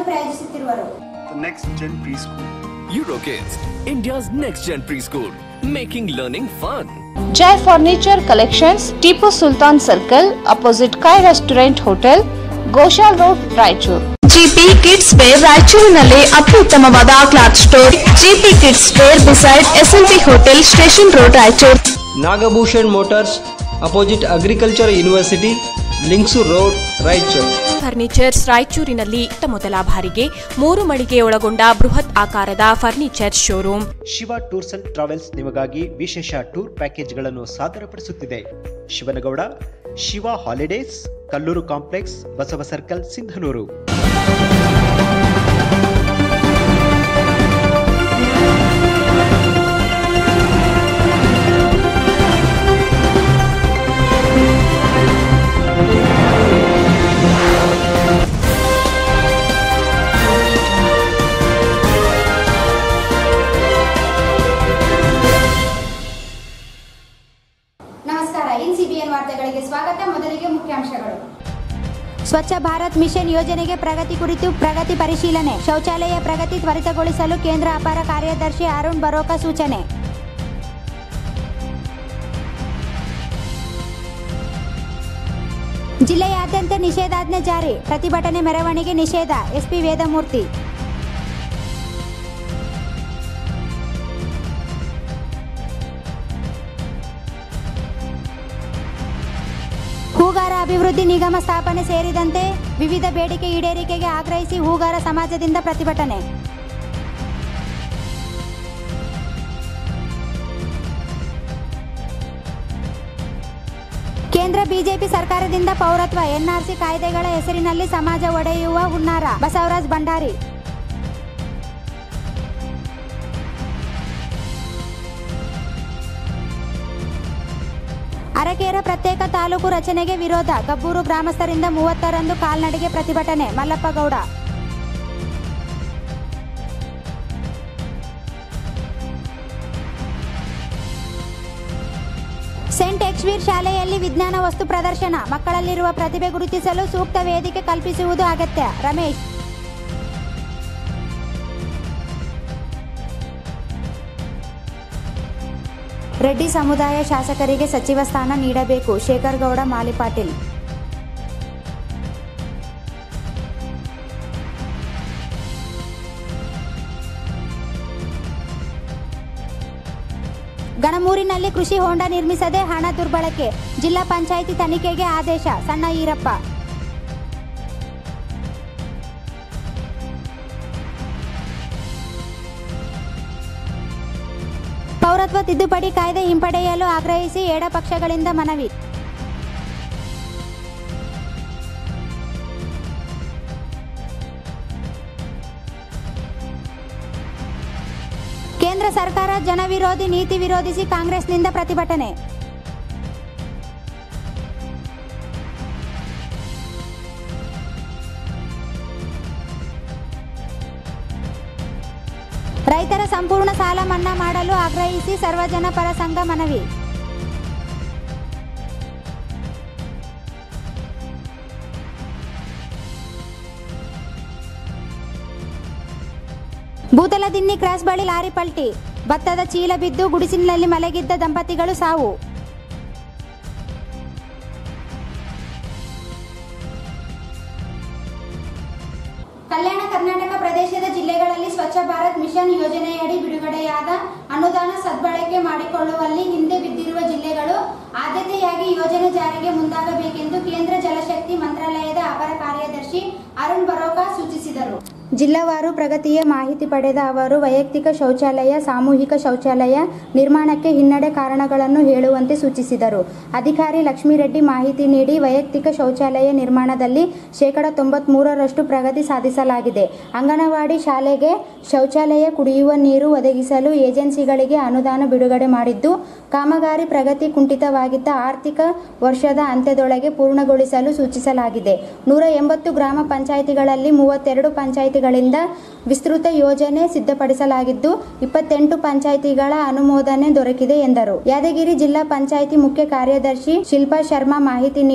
ಪ್ರಾಯೋಜಿಸುತ್ತಿರುವರು the next gen preschool. Eurokids, India's next gen preschool, making learning fun. Jai Furniture Collections, Tipu Sultan Circle, opposite Kai Restaurant Hotel, Goshal Road, Raichur. GP kids wear ರಾಯಚೂರಿನಲ್ಲಿ ಅತ್ಯುತ್ತಮವಾದ cloth store GP kids wear beside SLP hotel station road Raichur Nagabhushan motors opposite agriculture university links road Raichur furnitures ರಾಯಚೂರಿನಲ್ಲಿ ಇತ್ತ ಮೊದಲ ಬಾರಿಗೆ ಮೂರು ಮಳಿಗೆ ಒಳಗೊಂಡ ಬೃಹತ್ ಆಕಾರದ furniture showroom Shiva tours and travels ನಿಮಗಾಗಿ ವಿಶೇಷ ಟೂರ್ ಪ್ಯಾಕೇಜ್ಗಳನ್ನು ಸಾದರಪಡಿಸುತ್ತಿದೆ Shivanagouda Shiva holidays Kallur complex Basava circle Sindhanur ನಮಸ್ಕಾರ ಇನ್ ಸಿಬಿಎನ್ ವಾರ್ತೆಗಳಿಗೆ ಸ್ವಾಗತ ಮೊದಲಿಗೆ ಮುಖ್ಯಾಂಶಗಳು ಸ್ವಚ್ಛ ಭಾರತ್ ಮಿಷನ್ ಯೋಜನೆಗೆ ಪ್ರಗತಿ ಕುರಿತು ಪ್ರಗತಿ ಪರಿಶೀಲನೆ ಶೌಚಾಲಯ ಪ್ರಗತಿ ತ್ವರಿತಗೊಳಿಸಲು ಕೇಂದ್ರ ಅಪರ ಕಾರ್ಯದರ್ಶಿ ಅರುಣ್ ಬರೋಕ ಸೂಚನೆ ಜಿಲ್ಲೆಯಾದ್ಯಂತ ನಿಷೇಧಾಜ್ಞೆ ಜಾರಿ ಪ್ರತಿಭಟನೆ ಮೆರವಣಿಗೆ ನಿಷೇಧ ಎಸ್ಪಿ ವೇದಮೂರ್ತಿ ಹೂಗಾರ ಅಭಿವೃದ್ಧಿ ನಿಗಮ ಸ್ಥಾಪನೆ ಸೇರಿದಂತೆ ವಿವಿಧ ಬೇಡಿಕೆ ಈಡೇರಿಕೆಗೆ ಆಗ್ರಹಿಸಿ ಹೂಗಾರ ಸಮಾಜದಿಂದ ಪ್ರತಿಭಟನೆ ಕೇಂದ್ರ ಬಿಜೆಪಿ ಸರ್ಕಾರದಿಂದ ಪೌರತ್ವ ಎನ್ಆರ್ಸಿ ಕಾಯ್ದೆಗಳ ಹೆಸರಿನಲ್ಲಿ ಸಮಾಜ ಒಡೆಯುವ ಹುನ್ನಾರ ಬಸವರಾಜ್ ಭಂಡಾರಿ ಅರಕೇರ ಪ್ರತ್ಯೇಕ ತಾಲೂಕು ರಚನೆಗೆ ವಿರೋಧ ಕಬ್ಬೂರು ಗ್ರಾಮಸ್ಥರಿಂದ ಮೂವತ್ತರಂದು ಕಾಲ್ನಡಿಗೆ ಪ್ರತಿಭಟನೆ ಮಲ್ಲಪ್ಪಗೌಡ ಸೆಂಟ್ ಎಕ್ಸ್ವೀರ್ ಶಾಲೆಯಲ್ಲಿ ವಿಜ್ಞಾನ ವಸ್ತು ಪ್ರದರ್ಶನ ಮಕ್ಕಳಲ್ಲಿರುವ ಪ್ರತಿಭೆ ಗುರುತಿಸಲು ಸೂಕ್ತ ವೇದಿಕೆ ಕಲ್ಪಿಸುವುದು ಅಗತ್ಯ ರಮೇಶ್ ರೆಡ್ಡಿ ಸಮುದಾಯ ಶಾಸಕರಿಗೆ ಸಚಿವ ಸ್ಥಾನ ನೀಡಬೇಕು ಶೇಖರ್ ಗೌಡ ಮಾಲಿಪಾಟೀಲ್ ಗಣಮೂರಿನಲ್ಲಿ ಕೃಷಿ ಹೊಂಡ ನಿರ್ಮಿಸದೆ ಹಣ ದುರ್ಬಳಕೆ ಜಿಲ್ಲಾ ಪಂಚಾಯಿತಿ ತನಿಖೆಗೆ ಆದೇಶ ಸಣ್ಣ ಈರಪ್ಪ ಪೌರತ್ವ ತಿದ್ದುಪಡಿ ಕಾಯ್ದೆ ಹಿಂಪಡೆಯಲು ಆಗ್ರಹಿಸಿ ಎಡಪಕ್ಷಗಳಿಂದ ಮನವಿ ಕೇಂದ್ರ ಸರ್ಕಾರ ಜನವಿರೋಧಿ ನೀತಿ ವಿರೋಧಿಸಿ ಕಾಂಗ್ರೆಸ್ನಿಂದ ಪ್ರತಿಭಟನೆ ರೈತರ ಸಂಪೂರ್ಣ ಸಾಲ ಮನ್ನಾ ಮಾಡಲು ಆಗ್ರಹಿಸಿ ಸರ್ವಜನ ಪರ ಸಂಘ ಮನವಿ ಭೂತಲದಿನ್ನಿ ಕ್ರಾಸ್ ಬಳಿ ಲಾರಿ ಪಲ್ಟಿ ಭತ್ತದ ಚೀಲ ಬಿದ್ದು ಗುಡಿಸಿಲಿನಲ್ಲಿ ಮಲಗಿದ್ದ ದಂಪತಿಗಳು ಸಾವು ಕಲ್ಯಾಣ ಕರ್ನಾಟಕ ಪ್ರದೇಶದ ಜಿಲ್ಲೆಗಳಲ್ಲಿ ಸ್ವಚ್ಛ ಭಾರತ್ ಮಿಷನ್ ಯೋಜನೆಯಡಿ ಬಿಡುಗಡೆಯಾದ ಅನುದಾನ ಸದ್ಬಳಕೆ ಮಾಡಿಕೊಳ್ಳುವಲ್ಲಿ ಹಿಂದೆ ಬಿದ್ದಿರುವ ಜಿಲ್ಲೆಗಳು ಆದ್ಯತೆಯಾಗಿ ಯೋಜನೆ ಜಾರಿಗೆ ಮುಂದಾಗಬೇಕೆಂದು ಕೇಂದ್ರ ಜಲಶಕ್ತಿ ಮಂತ್ರಾಲಯದ ಅಪರ ಕಾರ್ಯದರ್ಶಿ ಅರುಣ್ ಬರೋಕಾ ಸೂಚಿಸಿದರು ಜಿಲ್ಲಾವಾರು ಪ್ರಗತಿಯ ಮಾಹಿತಿ ಪಡೆದ ಅವರು ವೈಯಕ್ತಿಕ ಶೌಚಾಲಯ ಸಾಮೂಹಿಕ ಶೌಚಾಲಯ ನಿರ್ಮಾಣಕ್ಕೆ ಹಿನ್ನಡೆ ಕಾರಣಗಳನ್ನು ಹೇಳುವಂತೆ ಸೂಚಿಸಿದರು ಅಧಿಕಾರಿ ಲಕ್ಷ್ಮೀರೆಡ್ಡಿ ಮಾಹಿತಿ ನೀಡಿ ವೈಯಕ್ತಿಕ ಶೌಚಾಲಯ ನಿರ್ಮಾಣದಲ್ಲಿ ಶೇಕಡ ತೊಂಬತ್ಮೂರರಷ್ಟು ಪ್ರಗತಿ ಸಾಧಿಸಲಾಗಿದೆ ಅಂಗನವಾಡಿ ಶಾಲೆಗೆ ಶೌಚಾಲಯ ಕುಡಿಯುವ ನೀರು ಒದಗಿಸಲು ಏಜೆನ್ಸಿಗಳಿಗೆ ಅನುದಾನ ಬಿಡುಗಡೆ ಮಾಡಿದ್ದು ಕಾಮಗಾರಿ ಪ್ರಗತಿ ಕುಂಠಿತವಾಗಿದ್ದ ಆರ್ಥಿಕ ವರ್ಷದ ಅಂತ್ಯದೊಳಗೆ ಪೂರ್ಣಗೊಳಿಸಲು ಸೂಚಿಸಲಾಗಿದೆ ನೂರ ಎಂಬತ್ತು ಗ್ರಾಮ ಪಂಚಾಯಿತಿಗಳಲ್ಲಿ ಮೂವತ್ತೆರಡು ಪಂಚಾಯಿತಿಗಳಿಂದ ವಿಸ್ತೃತ ಯೋಜನೆ ಸಿದ್ಧಪಡಿಸಲಾಗಿದ್ದು ಇಪ್ಪತ್ತೆಂಟು ಪಂಚಾಯಿತಿಗಳ ಅನುಮೋದನೆ ದೊರಕಿದೆ ಎಂದರು ಯಾದಗಿರಿ ಜಿಲ್ಲಾ ಪಂಚಾಯಿತಿ ಮುಖ್ಯ ಕಾರ್ಯದರ್ಶಿ ಶಿಲ್ಪಾ ಶರ್ಮಾ ಮಾಹಿತಿ ನೀಡಿ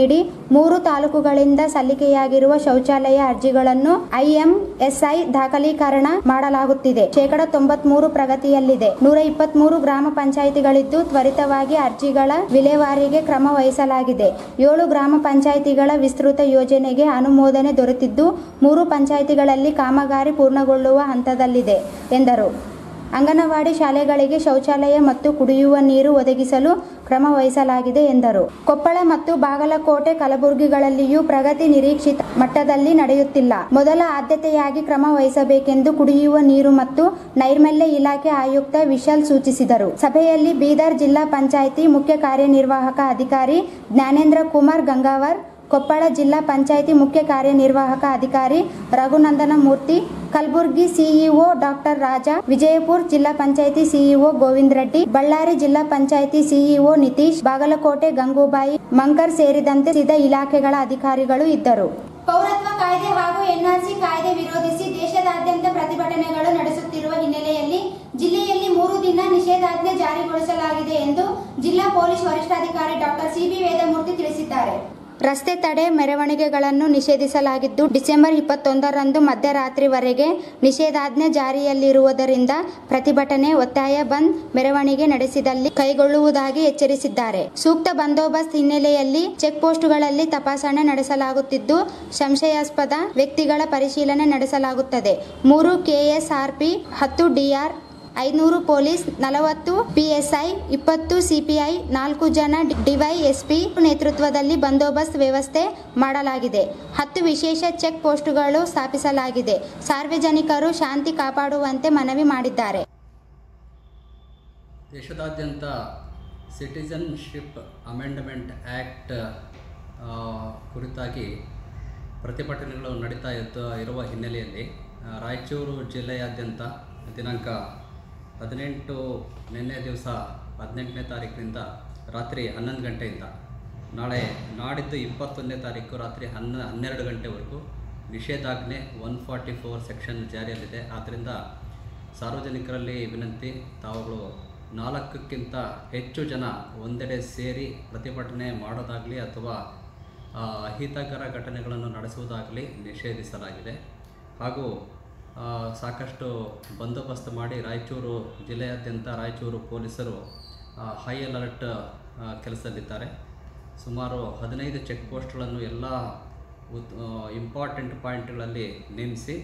ಮೂರು ತಾಲೂಕುಗಳಿಂದ ಸಲ್ಲಿಕೆಯಾಗಿರುವ ಶೌಚಾಲಯ ಅರ್ಜಿಗಳನ್ನು ಐಎಂಎಸ್ಐ ದಾಖಲೀಕರಣ ಮಾಡಲಾಗುತ್ತಿದೆ ಶೇಕಡ ತೊಂಬತ್ಮೂರು ಪ್ರಗತಿಯಲ್ಲಿದೆ ನೂರ ಇಪ್ಪತ್ಮೂರು ಗ್ರಾಮ ಪಂಚಾಯಿತಿಗಳಿದ್ದು ತ್ವರಿತವಾಗಿ ಅರ್ಜಿಗಳ ವಿಲೇವಾರಿಗೆ ಕ್ರಮ ವಹಿಸಲಾಗಿದೆ ಏಳು ಗ್ರಾಮ ಪಂಚಾಯಿತಿಗಳ ವಿಸ್ತೃತ ಯೋಜನೆಗೆ ಅನುಮೋದನೆ ದೊರೆತಿದ್ದು ಮೂರು ಪಂಚಾಯಿತಿಗಳಲ್ಲಿ ಕಾಮಗಾರಿ ಪೂರ್ಣಗೊಳ್ಳುವ ಹಂತದಲ್ಲಿದೆ ಎಂದರು ಅಂಗನವಾಡಿ ಶಾಲೆಗಳಿಗೆ ಶೌಚಾಲಯ ಮತ್ತು ಕುಡಿಯುವ ನೀರು ಒದಗಿಸಲು ಕ್ರಮ ವಹಿಸಲಾಗಿದೆ ಎಂದರು ಕೊಪ್ಪಳ ಮತ್ತು ಬಾಗಲಕೋಟೆ ಕಲಬುರಗಿಗಳಲ್ಲಿಯೂ ಪ್ರಗತಿ ನಿರೀಕ್ಷಿತ ಮಟ್ಟದಲ್ಲಿ ನಡೆಯುತ್ತಿಲ್ಲ ಮೊದಲ ಆದ್ಯತೆಯಾಗಿ ಕ್ರಮ ವಹಿಸಬೇಕೆಂದು ಕುಡಿಯುವ ನೀರು ಮತ್ತು ನೈರ್ಮಲ್ಯ ಇಲಾಖೆ ಆಯುಕ್ತ ವಿಶಾಲ್ ಸೂಚಿಸಿದರು ಸಭೆಯಲ್ಲಿ ಬೀದರ್ ಜಿಲ್ಲಾ ಪಂಚಾಯಿತಿ ಮುಖ್ಯ ಕಾರ್ಯನಿರ್ವಾಹಕ ಅಧಿಕಾರಿ ಜ್ಞಾನೇಂದ್ರ ಕುಮಾರ್ ಗಂಗಾವರ್ ಕೊಪ್ಪಳ ಜಿಲ್ಲಾ ಪಂಚಾಯಿತಿ ಮುಖ್ಯ ಕಾರ್ಯನಿರ್ವಾಹಕ ಅಧಿಕಾರಿ ರಘುನಂದನ ಮೂರ್ತಿ ಕಲಬುರಗಿ ಸಿಇಒ ಡಾಕ್ಟರ್ ರಾಜ ವಿಜಯಪುರ ಜಿಲ್ಲಾ ಪಂಚಾಯಿತಿ ಸಿಇಒ ಗೋವಿಂದ್ ರೆಡ್ಡಿ ಬಳ್ಳಾರಿ ಜಿಲ್ಲಾ ಪಂಚಾಯಿತಿ ಸಿಇಒ ನಿತೀಶ್ ಬಾಗಲಕೋಟೆ ಗಂಗೂಬಾಯಿ ಮಂಕರ್ ಸೇರಿದಂತೆ ವಿವಿಧ ಇಲಾಖೆಗಳ ಅಧಿಕಾರಿಗಳು ಇದ್ದರು ಪೌರತ್ವ ಕಾಯ್ದೆ ಹಾಗೂ ಎನ್ಆರ್ಸಿ ಕಾಯ್ದೆ ವಿರೋಧಿಸಿ ದೇಶದಾದ್ಯಂತ ಪ್ರತಿಭಟನೆಗಳು ನಡೆಸುತ್ತಿರುವ ಹಿನ್ನೆಲೆಯಲ್ಲಿ ಜಿಲ್ಲೆಯಲ್ಲಿ ಮೂರು ದಿನ ನಿಷೇಧಾಜ್ಞೆ ಜಾರಿಗೊಳಿಸಲಾಗಿದೆ ಎಂದು ಜಿಲ್ಲಾ ಪೊಲೀಸ್ ವರಿಷ್ಠಾಧಿಕಾರಿ ಡಾಕ್ಟರ್ ಸಿಬಿ ವೇದಮೂರ್ತಿ ತಿಳಿಸಿದ್ದಾರೆ ರಸ್ತೆ ತಡೆ ಮೆರವಣಿಗೆಗಳನ್ನು ನಿಷೇಧಿಸಲಾಗಿದ್ದು ಡಿಸೆಂಬರ್ ಇಪ್ಪತ್ತೊಂದರಂದು ಮಧ್ಯರಾತ್ರಿವರೆಗೆ ನಿಷೇಧಾಜ್ಞೆ ಜಾರಿಯಲ್ಲಿರುವುದರಿಂದ ಪ್ರತಿಭಟನೆ ಒತ್ತಾಯ ಬಂದ್ ಮೆರವಣಿಗೆ ನಡೆಸಿದಲ್ಲಿ ಕೈಗೊಳ್ಳುವುದಾಗಿ ಎಚ್ಚರಿಸಿದ್ದಾರೆ ಸೂಕ್ತ ಬಂದೋಬಸ್ತ್ ಹಿನ್ನೆಲೆಯಲ್ಲಿ ಚೆಕ್ ಪೋಸ್ಟ್ಗಳಲ್ಲಿ ತಪಾಸಣೆ ನಡೆಸಲಾಗುತ್ತಿದ್ದು ಸಂಶಯಾಸ್ಪದ ವ್ಯಕ್ತಿಗಳ ಪರಿಶೀಲನೆ ನಡೆಸಲಾಗುತ್ತದೆ ಮೂರು ಕೆಎಸ್ಆರ್ಪಿ ಹತ್ತು ಡಿಆರ್ ಐನೂರು ಪೊಲೀಸ್ ನಲವತ್ತು ಪಿಎಸ್ಐ ಇಪ್ಪತ್ತು ಸಿಪಿಐ ನಾಲ್ಕು ಜನ ಡಿವೈಎಸ್ಪಿ ನೇತೃತ್ವದಲ್ಲಿ ಬಂದೋಬಸ್ತ್ ವ್ಯವಸ್ಥೆ ಮಾಡಲಾಗಿದೆ ಹತ್ತು ವಿಶೇಷ ಚೆಕ್ ಪೋಸ್ಟ್ಗಳು ಸ್ಥಾಪಿಸಲಾಗಿದೆ ಸಾರ್ವಜನಿಕರು ಶಾಂತಿ ಕಾಪಾಡುವಂತೆ ಮನವಿ ಮಾಡಿದ್ದಾರೆ ದೇಶದಾದ್ಯಂತ ಸಿಟಿಜನ್ಶಿಪ್ ಅಮೆಂಡ್ಮೆಂಟ್ ಆ್ಯಕ್ಟ್ ಕುರಿತಾಗಿ ಪ್ರತಿಭಟನೆಗಳು ನಡೀತಾ ಇದ್ದ ಇರುವ ಹಿನ್ನೆಲೆಯಲ್ಲಿ ಆ, ರಾಯಚೂರು ಜಿಲ್ಲೆಯಾದ್ಯಂತ ದಿನಾಂಕ ಹದಿನೆಂಟು ನಿನ್ನೆ ದಿವಸ ಹದಿನೆಂಟನೇ ತಾರೀಕಿನಿಂದ ರಾತ್ರಿ ಹನ್ನೊಂದು ಗಂಟೆಯಿಂದ ನಾಳೆ ನಾಡಿದ್ದು ಇಪ್ಪತ್ತೊಂದನೇ ತಾರೀಕು ರಾತ್ರಿ ಹನ್ನ ಹನ್ನೆರಡು ಗಂಟೆವರೆಗೂ ನಿಷೇಧಾಜ್ಞೆ ಒನ್ ಫಾರ್ಟಿ ಫೋರ್ ಸೆಕ್ಷನ್ ಜಾರಿಯಲ್ಲಿದೆ ಆದ್ದರಿಂದ ಸಾರ್ವಜನಿಕರಲ್ಲಿ ವಿನಂತಿ ತಾವುಗಳು ನಾಲ್ಕಕ್ಕಿಂತ ಹೆಚ್ಚು ಜನ ಒಂದೆಡೆ ಸೇರಿ ಪ್ರತಿಭಟನೆ ಮಾಡೋದಾಗಲಿ ಅಥವಾ ಆ, ಅಹಿತಕರ ಘಟನೆಗಳನ್ನು ನಡೆಸುವುದಾಗಲಿ ನಿಷೇಧಿಸಲಾಗಿದೆ ಹಾಗೂ ಆ, ಸಾಕಷ್ಟು ಬಂದೋಬಸ್ತ್ ಮಾಡಿ ರಾಯಚೂರು ಜಿಲ್ಲೆಯಾದ್ಯಂತ ರಾಯಚೂರು ಪೊಲೀಸರು ಆ, ಹೈ ಅಲರ್ಟ್ ಆ, ಕೆಲಸದಲ್ಲಿದ್ದಾರೆ ಸುಮಾರು ಹದಿನೈದು ಚೆಕ್ ಪೋಸ್ಟ್ಗಳನ್ನು ಎಲ್ಲ ಉತ್ ಇಂಪಾರ್ಟೆಂಟ್ ಪಾಯಿಂಟ್ಗಳಲ್ಲಿ ನೇಮಿಸಿ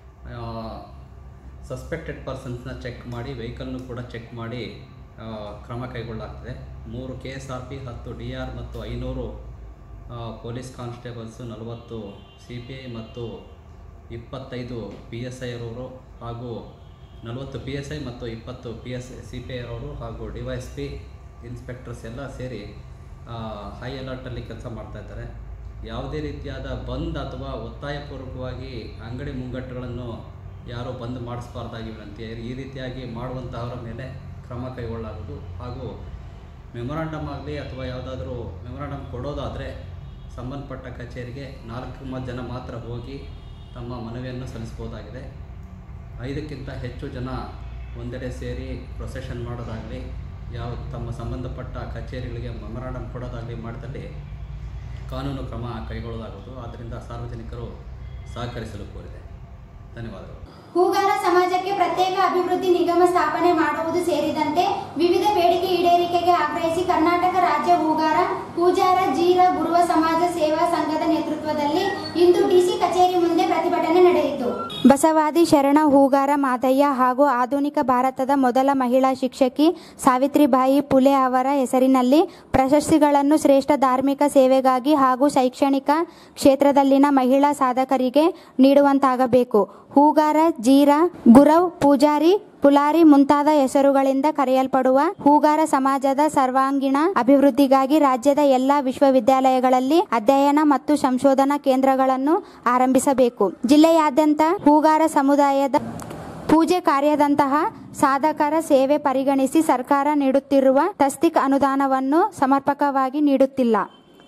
ಸಸ್ಪೆಕ್ಟೆಡ್ ಪರ್ಸನ್ಸ್ನ ಚೆಕ್ ಮಾಡಿ ವೆಹಿಕಲ್ನು ಕೂಡ ಚೆಕ್ ಮಾಡಿ ಆ, ಕ್ರಮ ಕೈಗೊಳ್ಳಲಾಗ್ತದೆ ಮೂರು ಕೆ ಎಸ್ ಆರ್ ಪಿ ಹತ್ತು ಡಿ ಆರ್ ಮತ್ತು ಐನೂರು ಆ, ಪೊಲೀಸ್ ಕಾನ್ಸ್ಟೇಬಲ್ಸು ನಲವತ್ತು ಸಿ ಪಿ ಐ ಮತ್ತು ಇಪ್ಪತ್ತೈದು ಪಿ ಎಸ್ ಐ ಅವರು ಹಾಗೂ ನಲವತ್ತು ಪಿ ಎಸ್ ಐ ಮತ್ತು ಇಪ್ಪತ್ತು P S C P I ಅವರು ಹಾಗೂ D Y S P inspectors ಎಲ್ಲ ಸೇರಿ ಹೈ ಅಲರ್ಟಲ್ಲಿ ಕೆಲಸ ಮಾಡ್ತಾ ಇದ್ದಾರೆ ಯಾವುದೇ ರೀತಿಯಾದ ಬಂದ್ ಅಥವಾ ಒತ್ತಾಯಪೂರ್ವಕವಾಗಿ ಅಂಗಡಿ ಮುಂಗಟ್ಟುಗಳನ್ನು ಯಾರೂ ಬಂದ್ ಮಾಡಿಸಬಾರ್ದಾಗಿ ವಿನಂತಿ ಈ ರೀತಿಯಾಗಿ ಮಾಡುವಂತಹವರ ಮೇಲೆ ಕ್ರಮ ಕೈಗೊಳ್ಳಲಾಗುವುದು ಹಾಗೂ ಮೆಮೊರಾಂಡಮ್ ಆಗಲಿ ಅಥವಾ ಯಾವುದಾದ್ರೂ ಮೆಮೊರಾಂಡಮ್ ಕೊಡೋದಾದರೆ ಸಂಬಂಧಪಟ್ಟ ಕಚೇರಿಗೆ ನಾಲ್ಕು ಮ- ಜನ ಮಾತ್ರ ಹೋಗಿ ತಮ್ಮ ಮನವಿಯನ್ನು ಸಲ್ಲಿಸ್ಬೋದಾಗಿದೆ ಐದಕ್ಕಿಂತ ಹೆಚ್ಚು ಜನ ಒಂದೆಡೆ ಸೇರಿ ಪ್ರೊಸೆಷನ್ ಮಾಡೋದಾಗಲಿ ಯಾವ ತಮ್ಮ ಸಂಬಂಧಪಟ್ಟ ಕಚೇರಿಗಳಿಗೆ ಮೆಮೊರಾಂಡಮ್ ಕೊಡೋದಾಗಲಿ ಮಾಡಿದಲ್ಲಿ ಕಾನೂನು ಕ್ರಮ ಕೈಗೊಳ್ಳಲಾಗುವುದು ಆದ್ದರಿಂದ ಸಾರ್ವಜನಿಕರು ಸಹಕರಿಸಲು ಕೋರಿದೆ ಧನ್ಯವಾದಗಳು ಹೂಗಾರ ಸಮಾಜಕ್ಕೆ ಪ್ರತ್ಯೇಕ ಅಭಿವೃದ್ಧಿ ನಿಗಮ ಸ್ಥಾಪನೆ ಮಾಡುವುದು ಸೇರಿದಂತೆ ವಿವಿಧ ಬೇಡಿಕೆ ಈಡೇರಿಕೆಗೆ ಆಗ್ರಹಿಸಿ ಕರ್ನಾಟಕ ರಾಜ್ಯ ಹೂಗಾರ ಪೂಜಾರ ಜೀರ ಗುರುವ ಸಮಾಜ ಸೇವಾ ಸಂಘದ ನೇತೃತ್ವದಲ್ಲಿ ಇಂದು ಡಿಸಿ ಕಚೇರಿ ಮುಂದೆ ಪ್ರತಿಭಟನೆ ನಡೆಯಿತು ಬಸವಾದಿ ಶರಣ ಹೂಗಾರ ಮಾದಯ್ಯ ಹಾಗೂ ಆಧುನಿಕ ಭಾರತದ ಮೊದಲ ಮಹಿಳಾ ಶಿಕ್ಷಕಿ ಸಾವಿತ್ರಿಬಾಯಿ ಪುಲೆ ಅವರ ಹೆಸರಿನಲ್ಲಿ ಪ್ರಶಸ್ತಿಗಳನ್ನು ಶ್ರೇಷ್ಠ ಧಾರ್ಮಿಕ ಸೇವೆಗಾಗಿ ಹಾಗೂ ಶೈಕ್ಷಣಿಕ ಕ್ಷೇತ್ರದಲ್ಲಿನ ಮಹಿಳಾ ಸಾಧಕರಿಗೆ ನೀಡುವಂತಾಗಬೇಕು ಹೂಗಾರ ಜೀರ ಗುರವ್ ಪೂಜಾರಿ ಪುಲಾರಿ ಮುಂತಾದ ಹೆಸರುಗಳಿಂದ ಕರೆಯಲ್ಪಡುವ ಹೂಗಾರ ಸಮಾಜದ ಸರ್ವಾಂಗೀಣ ಅಭಿವೃದ್ಧಿಗಾಗಿ ರಾಜ್ಯದ ಎಲ್ಲಾ ವಿಶ್ವವಿದ್ಯಾಲಯಗಳಲ್ಲಿ ಅಧ್ಯಯನ ಮತ್ತು ಸಂಶೋಧನಾ ಕೇಂದ್ರಗಳನ್ನು ಆರಂಭಿಸಬೇಕು ಜಿಲ್ಲೆಯಾದ್ಯಂತ ಹೂಗಾರ ಸಮುದಾಯದ ಪೂಜೆ ಕಾರ್ಯದಂತಹ ಸಾಧಕರ ಸೇವೆ ಪರಿಗಣಿಸಿ ಸರ್ಕಾರ ನೀಡುತ್ತಿರುವ ತಸ್ತಿಕ್ ಅನುದಾನವನ್ನು ಸಮರ್ಪಕವಾಗಿ ನೀಡುತ್ತಿಲ್ಲ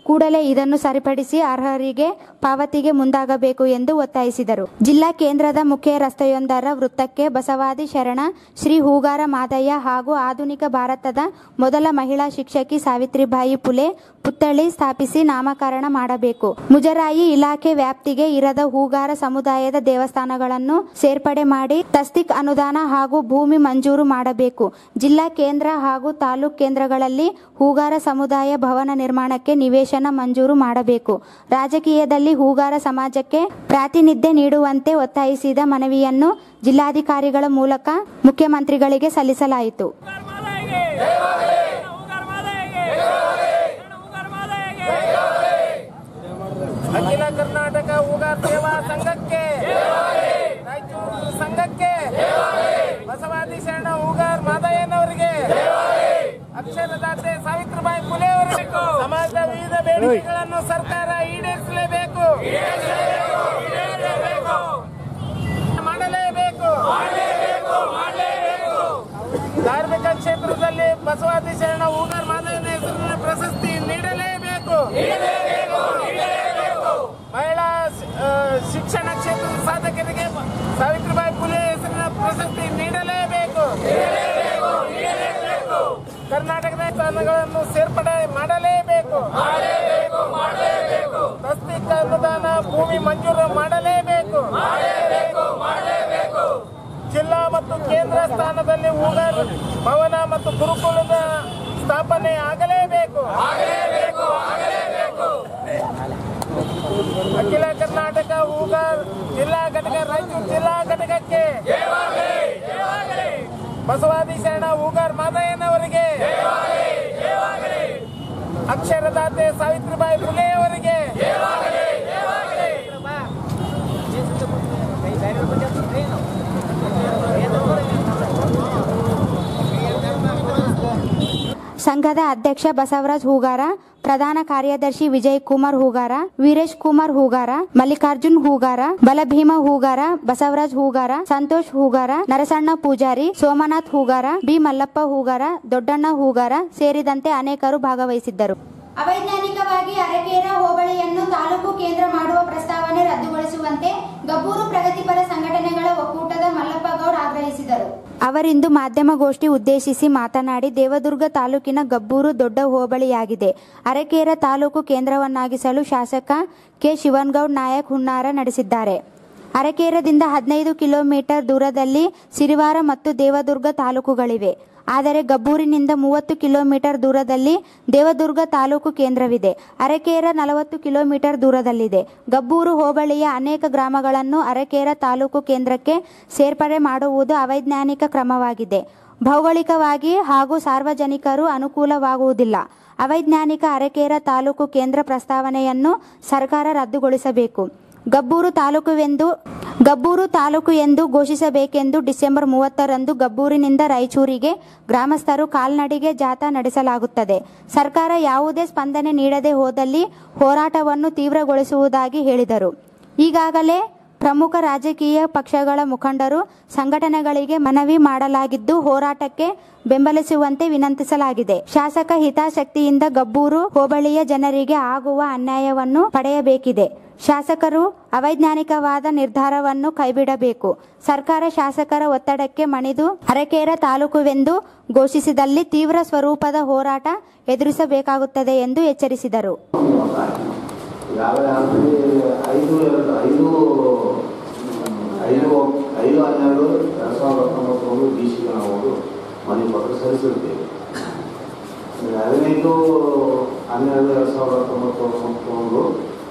ಕೂಡಲೇ ಇದನ್ನು ಸರಿಪಡಿಸಿ ಅರ್ಹರಿಗೆ ಪಾವತಿಗೆ ಮುಂದಾಗಬೇಕು ಎಂದು ಒತ್ತಾಯಿಸಿದರು ಜಿಲ್ಲಾ ಕೇಂದ್ರದ ಮುಖ್ಯ ರಸ್ತೆಯೊಂದರ ವೃತ್ತಕ್ಕೆ ಬಸವಾದಿ ಶರಣ ಶ್ರೀ ಹೂಗಾರ ಮಾದಯ್ಯ ಹಾಗೂ ಆಧುನಿಕ ಭಾರತದ ಮೊದಲ ಮಹಿಳಾ ಶಿಕ್ಷಕಿ ಸಾವಿತ್ರಿಬಾಯಿ ಪುಲೆ ಪುತ್ಥಳಿ ಸ್ಥಾಪಿಸಿ ನಾಮಕರಣ ಮಾಡಬೇಕು ಮುಜರಾಯಿ ಇಲಾಖೆ ವ್ಯಾಪ್ತಿಗೆ ಇರದ ಹೂಗಾರ ಸಮುದಾಯದ ದೇವಸ್ಥಾನಗಳನ್ನು ಸೇರ್ಪಡೆ ಮಾಡಿ ತಸ್ತಿಕ್ ಅನುದಾನ ಹಾಗೂ ಭೂಮಿ ಮಂಜೂರು ಮಾಡಬೇಕು ಜಿಲ್ಲಾ ಕೇಂದ್ರ ಹಾಗೂ ತಾಲೂಕ್ ಕೇಂದ್ರಗಳಲ್ಲಿ ಹೂಗಾರ ಸಮುದಾಯ ಭವನ ನಿರ್ಮಾಣಕ್ಕೆ ನಿವೇಶನ ಮಂಜೂರು ಮಾಡಬೇಕು ರಾಜಕೀಯದಲ್ಲಿ ಹೂಗಾರ ಸಮಾಜಕ್ಕೆ ಪ್ರಾತಿನಿಧ್ಯ ನೀಡುವಂತೆ ಒತ್ತಾಯಿಸಿದ ಮನವಿಯನ್ನು ಜಿಲ್ಲಾಧಿಕಾರಿಗಳ ಮೂಲಕ ಮುಖ್ಯಮಂತ್ರಿಗಳಿಗೆ ಸಲ್ಲಿಸಲಾಯಿತು ಅಖಿಲ ಕರ್ನಾಟಕ ಹೂಗಾರ್ ಸೇವಾ ಸಂಘಕ್ಕೆ ರಾಯಚೂರು ಸಂಘಕ್ಕೆ ಬಸವಾದಿ ಶರಣ ಹೂಗಾರ್ ಮಾದಯ್ಯನವರಿಗೆ ಅಕ್ಷರದಾತೆ ಸಾವಿತ್ರಿಬಾಯಿ ಫುಲೆ ಅವರಿಗೆ ಸಮಾಜದ ವಿವಿಧ ಬೇಡಿಕೆಗಳನ್ನು ಸರ್ಕಾರ ಈಡೇರಿಸಲೇಬೇಕು ಮಾಡಲೇಬೇಕು ಧಾರ್ಮಿಕ ಕ್ಷೇತ್ರದಲ್ಲಿ ಬಸವಾದಿ ಶರಣ ಹೂಗಾರ್ ಮಾದಯ್ಯನ ಹೆಸರಿನ ಪ್ರಶಸ್ತಿ ನೀಡಲೇಬೇಕು ಮಹಿಳಾ ಶಿ- ಆ, ಶಿಕ್ಷಣ ಕ್ಷೇತ್ರದ ಸಾಧಕರಿಗೆ ಸಾವಿತ್ರಿಬಾಯಿ ಫುಲೆ ಹೆಸರಿನ ಪ್ರಶಸ್ತಿ ನೀಡಲೇಬೇಕು ಕರ್ನಾಟಕದ ಸ್ಥಾನಗಳನ್ನು ಸೇರ್ಪಡೆ ಮಾಡಲೇಬೇಕು ತಸ್ತಿಕ ಅನುದಾನ ಭೂಮಿ ಮಂಜೂರು ಮಾಡಲೇಬೇಕು ಜಿಲ್ಲಾ ಮತ್ತು ಕೇಂದ್ರ ಸ್ಥಾನದಲ್ಲಿ ಹೂಗಾರ್ ಭವನ ಮತ್ತು ಗುರುಕುಲದ ಸ್ಥಾಪನೆ ಆಗಲೇಬೇಕು ಅಖಿಲ ಕರ್ನಾಟಕ ಹೂಗಾರ್ ಜಿಲ್ಲಾ ಘಟಕ ರಾಯಚೂರು ಜಿಲ್ಲಾ ಘಟಕಕ್ಕೆ ಬಸವಾದಿ ಶರಣ ಹೂಗಾರ್ ಮಾದಯ್ಯನವರಿಗೆ ಅಕ್ಷರದಾತೆ ಸಾವಿತ್ರಿಬಾಯಿ ಫುಲೆ ಅವರಿಗೆ ಸಂಘದ ಅಧ್ಯಕ್ಷ ಬಸವರಾಜ್ ಹೂಗಾರ ಪ್ರಧಾನ ಕಾರ್ಯದರ್ಶಿ ವಿಜಯ್ ಕುಮಾರ್ ಹೂಗಾರ ವೀರೇಶ್ ಕುಮಾರ್ ಹೂಗಾರ ಮಲ್ಲಿಕಾರ್ಜುನ್ ಹೂಗಾರ ಬಲಭೀಮ ಹೂಗಾರ ಬಸವರಾಜ್ ಹೂಗಾರ ಸಂತೋಷ್ ಹೂಗಾರ ನರಸಣ್ಣ ಪೂಜಾರಿ ಸೋಮನಾಥ್ ಹೂಗಾರ ಬಿ ಮಲ್ಲಪ್ಪ ಹೂಗಾರ ದೊಡ್ಡಣ್ಣ ಹೂಗಾರ ಸೇರಿದಂತೆ ಅನೇಕರು ಭಾಗವಹಿಸಿದ್ದರು ಅವೈಜ್ಞಾನಿಕವಾಗಿ ಅರಕೇರ ಹೋಬಳಿಯನ್ನು ತಾಲೂಕು ಕೇಂದ್ರ ಮಾಡುವ ಪ್ರಸ್ತಾವನೆ ರದ್ದುಗೊಳಿಸುವಂತೆ ಗಬ್ಬೂರು ಪ್ರಗತಿಪರ ಸಂಘಟನೆಗಳ ಒಕ್ಕೂಟದ ಮಲ್ಲಪ್ಪಗೌಡ ಆಗ್ರಹಿಸಿದರು ಅವರಿಂದು ಮಾಧ್ಯಮಗೋಷ್ಠಿ ಉದ್ದೇಶಿಸಿ ಮಾತನಾಡಿ ದೇವದುರ್ಗ ತಾಲೂಕಿನ ಗಬ್ಬೂರು ದೊಡ್ಡ ಹೋಬಳಿಯಾಗಿದೆ ಅರಕೇರ ತಾಲೂಕು ಕೇಂದ್ರವನ್ನಾಗಿಸಲು ಶಾಸಕ ಕೆ ಶಿವನ್ಗೌಡ್ ನಾಯಕ್ ಹುನ್ನಾರ ನಡೆಸಿದ್ದಾರೆ ಅರಕೇರದಿಂದ ಹದಿನೈದು ಕಿಲೋಮೀಟರ್ ದೂರದಲ್ಲಿ ಸಿರಿವಾರ ಮತ್ತು ದೇವದುರ್ಗ ತಾಲೂಕುಗಳಿವೆ ಆದರೆ ಗಬ್ಬೂರಿನಿಂದ ಮೂವತ್ತು ಕಿಲೋಮೀಟರ್ ದೂರದಲ್ಲಿ ದೇವದುರ್ಗ ತಾಲೂಕು ಕೇಂದ್ರವಿದೆ ಅರಕೇರ ನಲವತ್ತು ಕಿಲೋಮೀಟರ್ ದೂರದಲ್ಲಿದೆ ಗಬ್ಬೂರು ಹೋಬಳಿಯ ಅನೇಕ ಗ್ರಾಮಗಳನ್ನು ಅರಕೇರ ತಾಲೂಕು ಕೇಂದ್ರಕ್ಕೆ ಸೇರ್ಪಡೆ ಮಾಡುವುದು ಅವೈಜ್ಞಾನಿಕ ಕ್ರಮವಾಗಿದೆ ಭೌಗೋಳಿಕವಾಗಿ ಹಾಗೂ ಸಾರ್ವಜನಿಕರು ಅನುಕೂಲವಾಗುವುದಿಲ್ಲ ಅವೈಜ್ಞಾನಿಕ ಅರಕೇರ ತಾಲೂಕು ಕೇಂದ್ರ ಪ್ರಸ್ತಾವನೆಯನ್ನು ಸರ್ಕಾರ ರದ್ದುಗೊಳಿಸಬೇಕು ಗಬ್ಬೂರು ತಾಲೂಕುವೆಂದು ಗಬ್ಬೂರು ತಾಲೂಕು ಎಂದು ಘೋಷಿಸಬೇಕೆಂದು ಡಿಸೆಂಬರ್ ಮೂವತ್ತರಂದು ಗಬ್ಬೂರಿನಿಂದ ರಾಯಚೂರಿಗೆ ಗ್ರಾಮಸ್ಥರು ಕಾಲ್ನಡಿಗೆ ಜಾಥಾ ನಡೆಸಲಾಗುತ್ತದೆ ಸರ್ಕಾರ ಯಾವುದೇ ಸ್ಪಂದನೆ ನೀಡದೆ ಹೋದಲ್ಲಿ ಹೋರಾಟವನ್ನು ತೀವ್ರಗೊಳಿಸುವುದಾಗಿ ಹೇಳಿದರು ಈಗಾಗಲೇ ಪ್ರಮುಖ ರಾಜಕೀಯ ಪಕ್ಷಗಳ ಮುಖಂಡರು ಸಂಘಟನೆಗಳಿಗೆ ಮನವಿ ಮಾಡಲಾಗಿದ್ದು ಹೋರಾಟಕ್ಕೆ ಬೆಂಬಲಿಸುವಂತೆ ವಿನಂತಿಸಲಾಗಿದೆ ಶಾಸಕ ಹಿತಾಸಕ್ತಿಯಿಂದ ಗಬ್ಬೂರು ಹೋಬಳಿಯ ಜನರಿಗೆ ಆಗುವ ಅನ್ಯಾಯವನ್ನು ಪಡೆಯಬೇಕಿದೆ ಶಾಸಕರು ಅವೈಜ್ಞಾನಿಕವಾದ ನಿರ್ಧಾರವನ್ನು ಕೈಬಿಡಬೇಕು ಸರ್ಕಾರ ಶಾಸಕರ ಒತ್ತಡಕ್ಕೆ ಮಣಿದು ಅರಕೇರ ತಾಲೂಕುವೆಂದು ಘೋಷಿಸಿದಲ್ಲಿ ತೀವ್ರ ಸ್ವರೂಪದ ಹೋರಾಟ ಎದುರಿಸಬೇಕಾಗುತ್ತದೆ ಎಂದು ಎಚ್ಚರಿಸಿದರು ಈಗಾಗಲೇ ಆಲ್ರೆಡಿ ಐದು ಎರಡು ಐದು ಐದು ಐದು ಹನ್ನೆರಡು ಎರಡು ಸಾವಿರದ ಹತ್ತೊಂಬತ್ತು ಡಿ ಸಿಗೆ ನಾವು ಮನೆ ಪತ್ರ ಸಲ್ಲಿಸಿರ್ತೇವೆ ಈಗ ಹದಿನೈದು ಹನ್ನೆರಡು ಎರಡು ಸಾವಿರದ ಹತ್ತೊಂಬತ್ತು ಒಂದು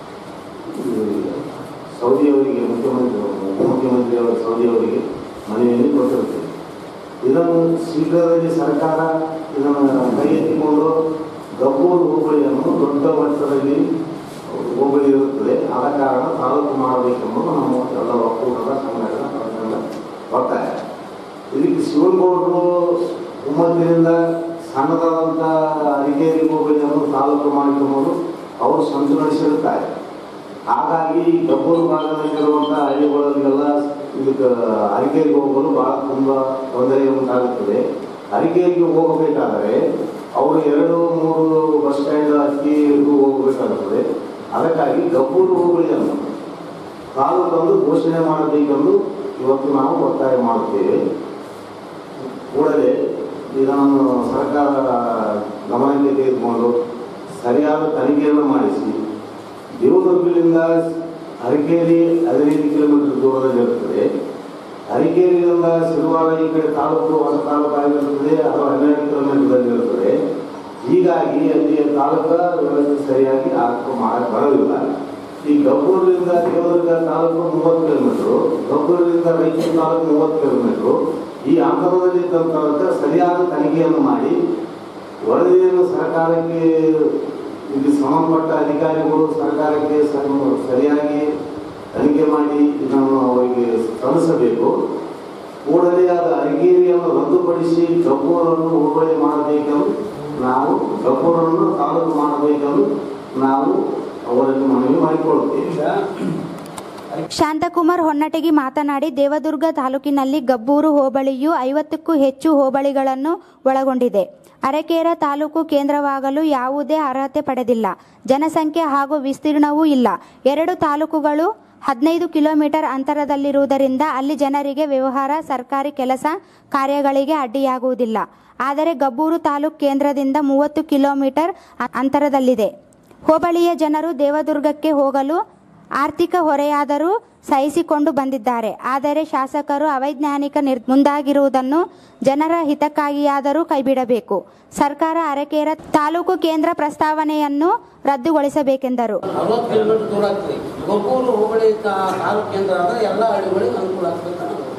ಸೌದಿಯವರಿಗೆ ಮುಖ್ಯಮಂತ್ರಿ ಉಪಮುಖ್ಯಮಂತ್ರಿಯವರ ಸೌದಿಯವರಿಗೆ ಮನವಿಯನ್ನು ಕೊಟ್ಟಿರ್ತೇವೆ ಇದನ್ನು ಶೀಘ್ರದಲ್ಲಿ ಸರ್ಕಾರ ಇದನ್ನು ಕೈ ಎತ್ತಿಕೊಂಡು ಗಬ್ಬೂರು ಹೋಬಳಿಯನ್ನು ದೊಡ್ಡ ಮಟ್ಟದಲ್ಲಿ ಹೋಬಳಿ ಇರುತ್ತದೆ ಆದ ಕಾರಣ ತಾಲೂಕು ಮಾಡಬೇಕೆಂಬುದು ನಮ್ಮ ಎಲ್ಲ ಒಕ್ಕೂಟದ ಸಂಘಟನಾ ಪ್ರಕರಣ ಒತ್ತಾಯ ಇದಕ್ಕೆ ಶಿವನಗೌಡರು ಒಮ್ಮತ್ತಿನಿಂದ ಸಣ್ಣದಾದಂಥ ಅರಿಗೇರಿ ಹೋಬಳಿಯನ್ನು ತಾಲೂಕು ಮಾಡಿಕೊಂಬುದು ಅವರು ಸ್ವಂತ ನಡೆಸಿರುತ್ತಾರೆ ಹಾಗಾಗಿ ಗಬ್ಬೂರು ಭಾಗದಲ್ಲಿರುವಂಥ ಹಳ್ಳಿಗಳಲ್ಲಿಗೆಲ್ಲ ಇದಕ್ಕೆ ಅರಿಕೇರಿಗೆ ಹೋಗಲು ಭಾಳ ತುಂಬ ತೊಂದರೆ ಉಂಟಾಗುತ್ತದೆ ಅರಿಕೇರಿಗೆ ಹೋಗಬೇಕಾದರೆ ಅವರು ಎರಡು ಮೂರು ಬಸ್ ಸ್ಟ್ಯಾಂಡ್ ಅಕ್ಕಿಗೂ ಹೋಗಬೇಕಾಗುತ್ತದೆ ಅದಕ್ಕಾಗಿ ಗಬ್ಬೂರು ಹೋಬಳಿಯನ್ನು ತಾಲೂಕನ್ನು ಘೋಷಣೆ ಮಾಡಬೇಕೆಂದು ಇವತ್ತು ನಾವು ಒತ್ತಾಯ ಮಾಡುತ್ತೇವೆ ಕೂಡಲೇ ಇದನ್ನು ಸರ್ಕಾರ ಗಮನಕ್ಕೆ ತೆಗೆದುಕೊಂಡು ಸರಿಯಾದ ತನಿಖೆಯನ್ನು ಮಾಡಿಸಿ ದೇವದುರ್ಗದಿಂದ ಅರಕೇರಿ ಹದಿನೈದು ಕಿಲೋಮೀಟರ್ ದೂರದಲ್ಲಿರುತ್ತದೆ ಅರಕೇರಿಯಿಂದ ಸಿರುವಾರ ಈ ಕಡೆ ತಾಲೂಕು ಹೊಸ ತಾಲೂಕು ಆಗಿರುತ್ತದೆ ಅದು ಹನ್ನೆರಡು ಕಿಲೋಮೀಟರ್ದಲ್ಲಿರುತ್ತದೆ ಹೀಗಾಗಿ ಅಲ್ಲಿ ತಾಲೂಕು ವ್ಯವಸ್ಥೆ ಸರಿಯಾಗಿ ಆಗ ಮಾಡಕ್ಕೆ ಬರೋದಿಲ್ಲ ಈ ಗಬ್ಬೂರಿನಿಂದ ದೇವದುರ್ಗ ತಾಲೂಕು ಮೂವತ್ತು ಕಿಲೋಮೀಟರು ಗಬ್ಬೂರಿನಿಂದ ರಾಯಚೂರು ತಾಲೂಕು ಮೂವತ್ತು ಕಿಲೋಮೀಟರು ಈ ಅಂತರದಲ್ಲಿದ್ದಂಥ ಸರಿಯಾದ ತನಿಖೆಯನ್ನು ಮಾಡಿ ವರದಿಯನ್ನು ಸರ್ಕಾರಕ್ಕೆ ಇಲ್ಲಿ ಸಂಬಂಧಪಟ್ಟ ಅಧಿಕಾರಿಗಳು ಸರ್ಕಾರಕ್ಕೆ ಸರಿ- ಸರಿಯಾಗಿ ತನಿಖೆ ಮಾಡಿ ಇದನ್ನು ಅವರಿಗೆ ಸಲ್ಲಿಸಬೇಕು ಕೂಡಲೇ ಆದ ಅರಗೇರಿಯನ್ನು ರದ್ದುಪಡಿಸಿ ಗಬ್ಬೂರನ್ನು ಹೋಬಳಿ ಮಾಡಬೇಕೆಂದು ನಾವು ಗಬ್ಬೂರನ್ನು ತಾಲೂಕು ಮಾಡಬೇಕೆಂದು ನಾವು ಅವರಲ್ಲಿ ಮನವಿ ಮಾಡಿಕೊಳ್ಳುತ್ತೇವೆ ಶಾಂತಕುಮಾರ್ ಹೊನ್ನಟಗಿ ಮಾತನಾಡಿ ದೇವದುರ್ಗ ತಾಲೂಕಿನಲ್ಲಿ ಗಬ್ಬೂರು ಹೋಬಳಿಯು ಐವತ್ತಕ್ಕೂ ಹೆಚ್ಚು ಹೋಬಳಿಗಳನ್ನು ಒಳಗೊಂಡಿದೆ ಅರಕೇರ ತಾಲೂಕು ಕೇಂದ್ರವಾಗಲು ಯಾವುದೇ ಅರ್ಹತೆ ಪಡೆದಿಲ್ಲ ಜನಸಂಖ್ಯೆ ಹಾಗೂ ವಿಸ್ತೀರ್ಣವೂ ಇಲ್ಲ ಎರಡು ತಾಲೂಕುಗಳು ಹದಿನೈದು ಕಿಲೋಮೀಟರ್ ಅಂತರದಲ್ಲಿರುವುದರಿಂದ ಅಲ್ಲಿ ಜನರಿಗೆ ವ್ಯವಹಾರ ಸರ್ಕಾರಿ ಕೆಲಸ ಕಾರ್ಯಗಳಿಗೆ ಅಡ್ಡಿಯಾಗುವುದಿಲ್ಲ ಆದರೆ ಗಬ್ಬೂರು ತಾಲೂಕು ಕೇಂದ್ರದಿಂದ ಮೂವತ್ತು ಕಿಲೋಮೀಟರ್ ಅ- ಅಂತರದಲ್ಲಿದೆ ಹೋಬಳಿಯ ಜನರು ದೇವದುರ್ಗಕ್ಕೆ ಹೋಗಲು ಆರ್ಥಿಕ ಹೊರೆಯಾದರೂ ಸಹಿಸಿಕೊಂಡು ಬಂದಿದ್ದಾರೆ ಆದರೆ ಶಾಸಕರು ಅವೈಜ್ಞಾನಿಕ ನಿರ್ ಮುಂದಾಗಿರುವುದನ್ನು ಜನರ ಹಿತಕ್ಕಾಗಿಯಾದರೂ ಕೈಬಿಡಬೇಕು ಸರ್ಕಾರ ಅರಕೇರ ತಾಲೂಕು ಕೇಂದ್ರ ಪ್ರಸ್ತಾವನೆಯನ್ನು ರದ್ದುಗೊಳಿಸಬೇಕೆಂದರು ಅರವತ್ತು ಕಿಲೋಮೀಟರ್ ದೂರ ಆಗ್ತದೆ ಗೊಬ್ಬೂರು ಹೋಬಳಿ ತಾ- ತಾಲೂಕು ಕೇಂದ್ರ ಆದ್ರೆ ಎಲ್ಲ ಹಳ್ಳಿಗಳಿಗೆ ಅನುಕೂಲ ಆಗ್ತದೆ ಅಂತ ನಾವು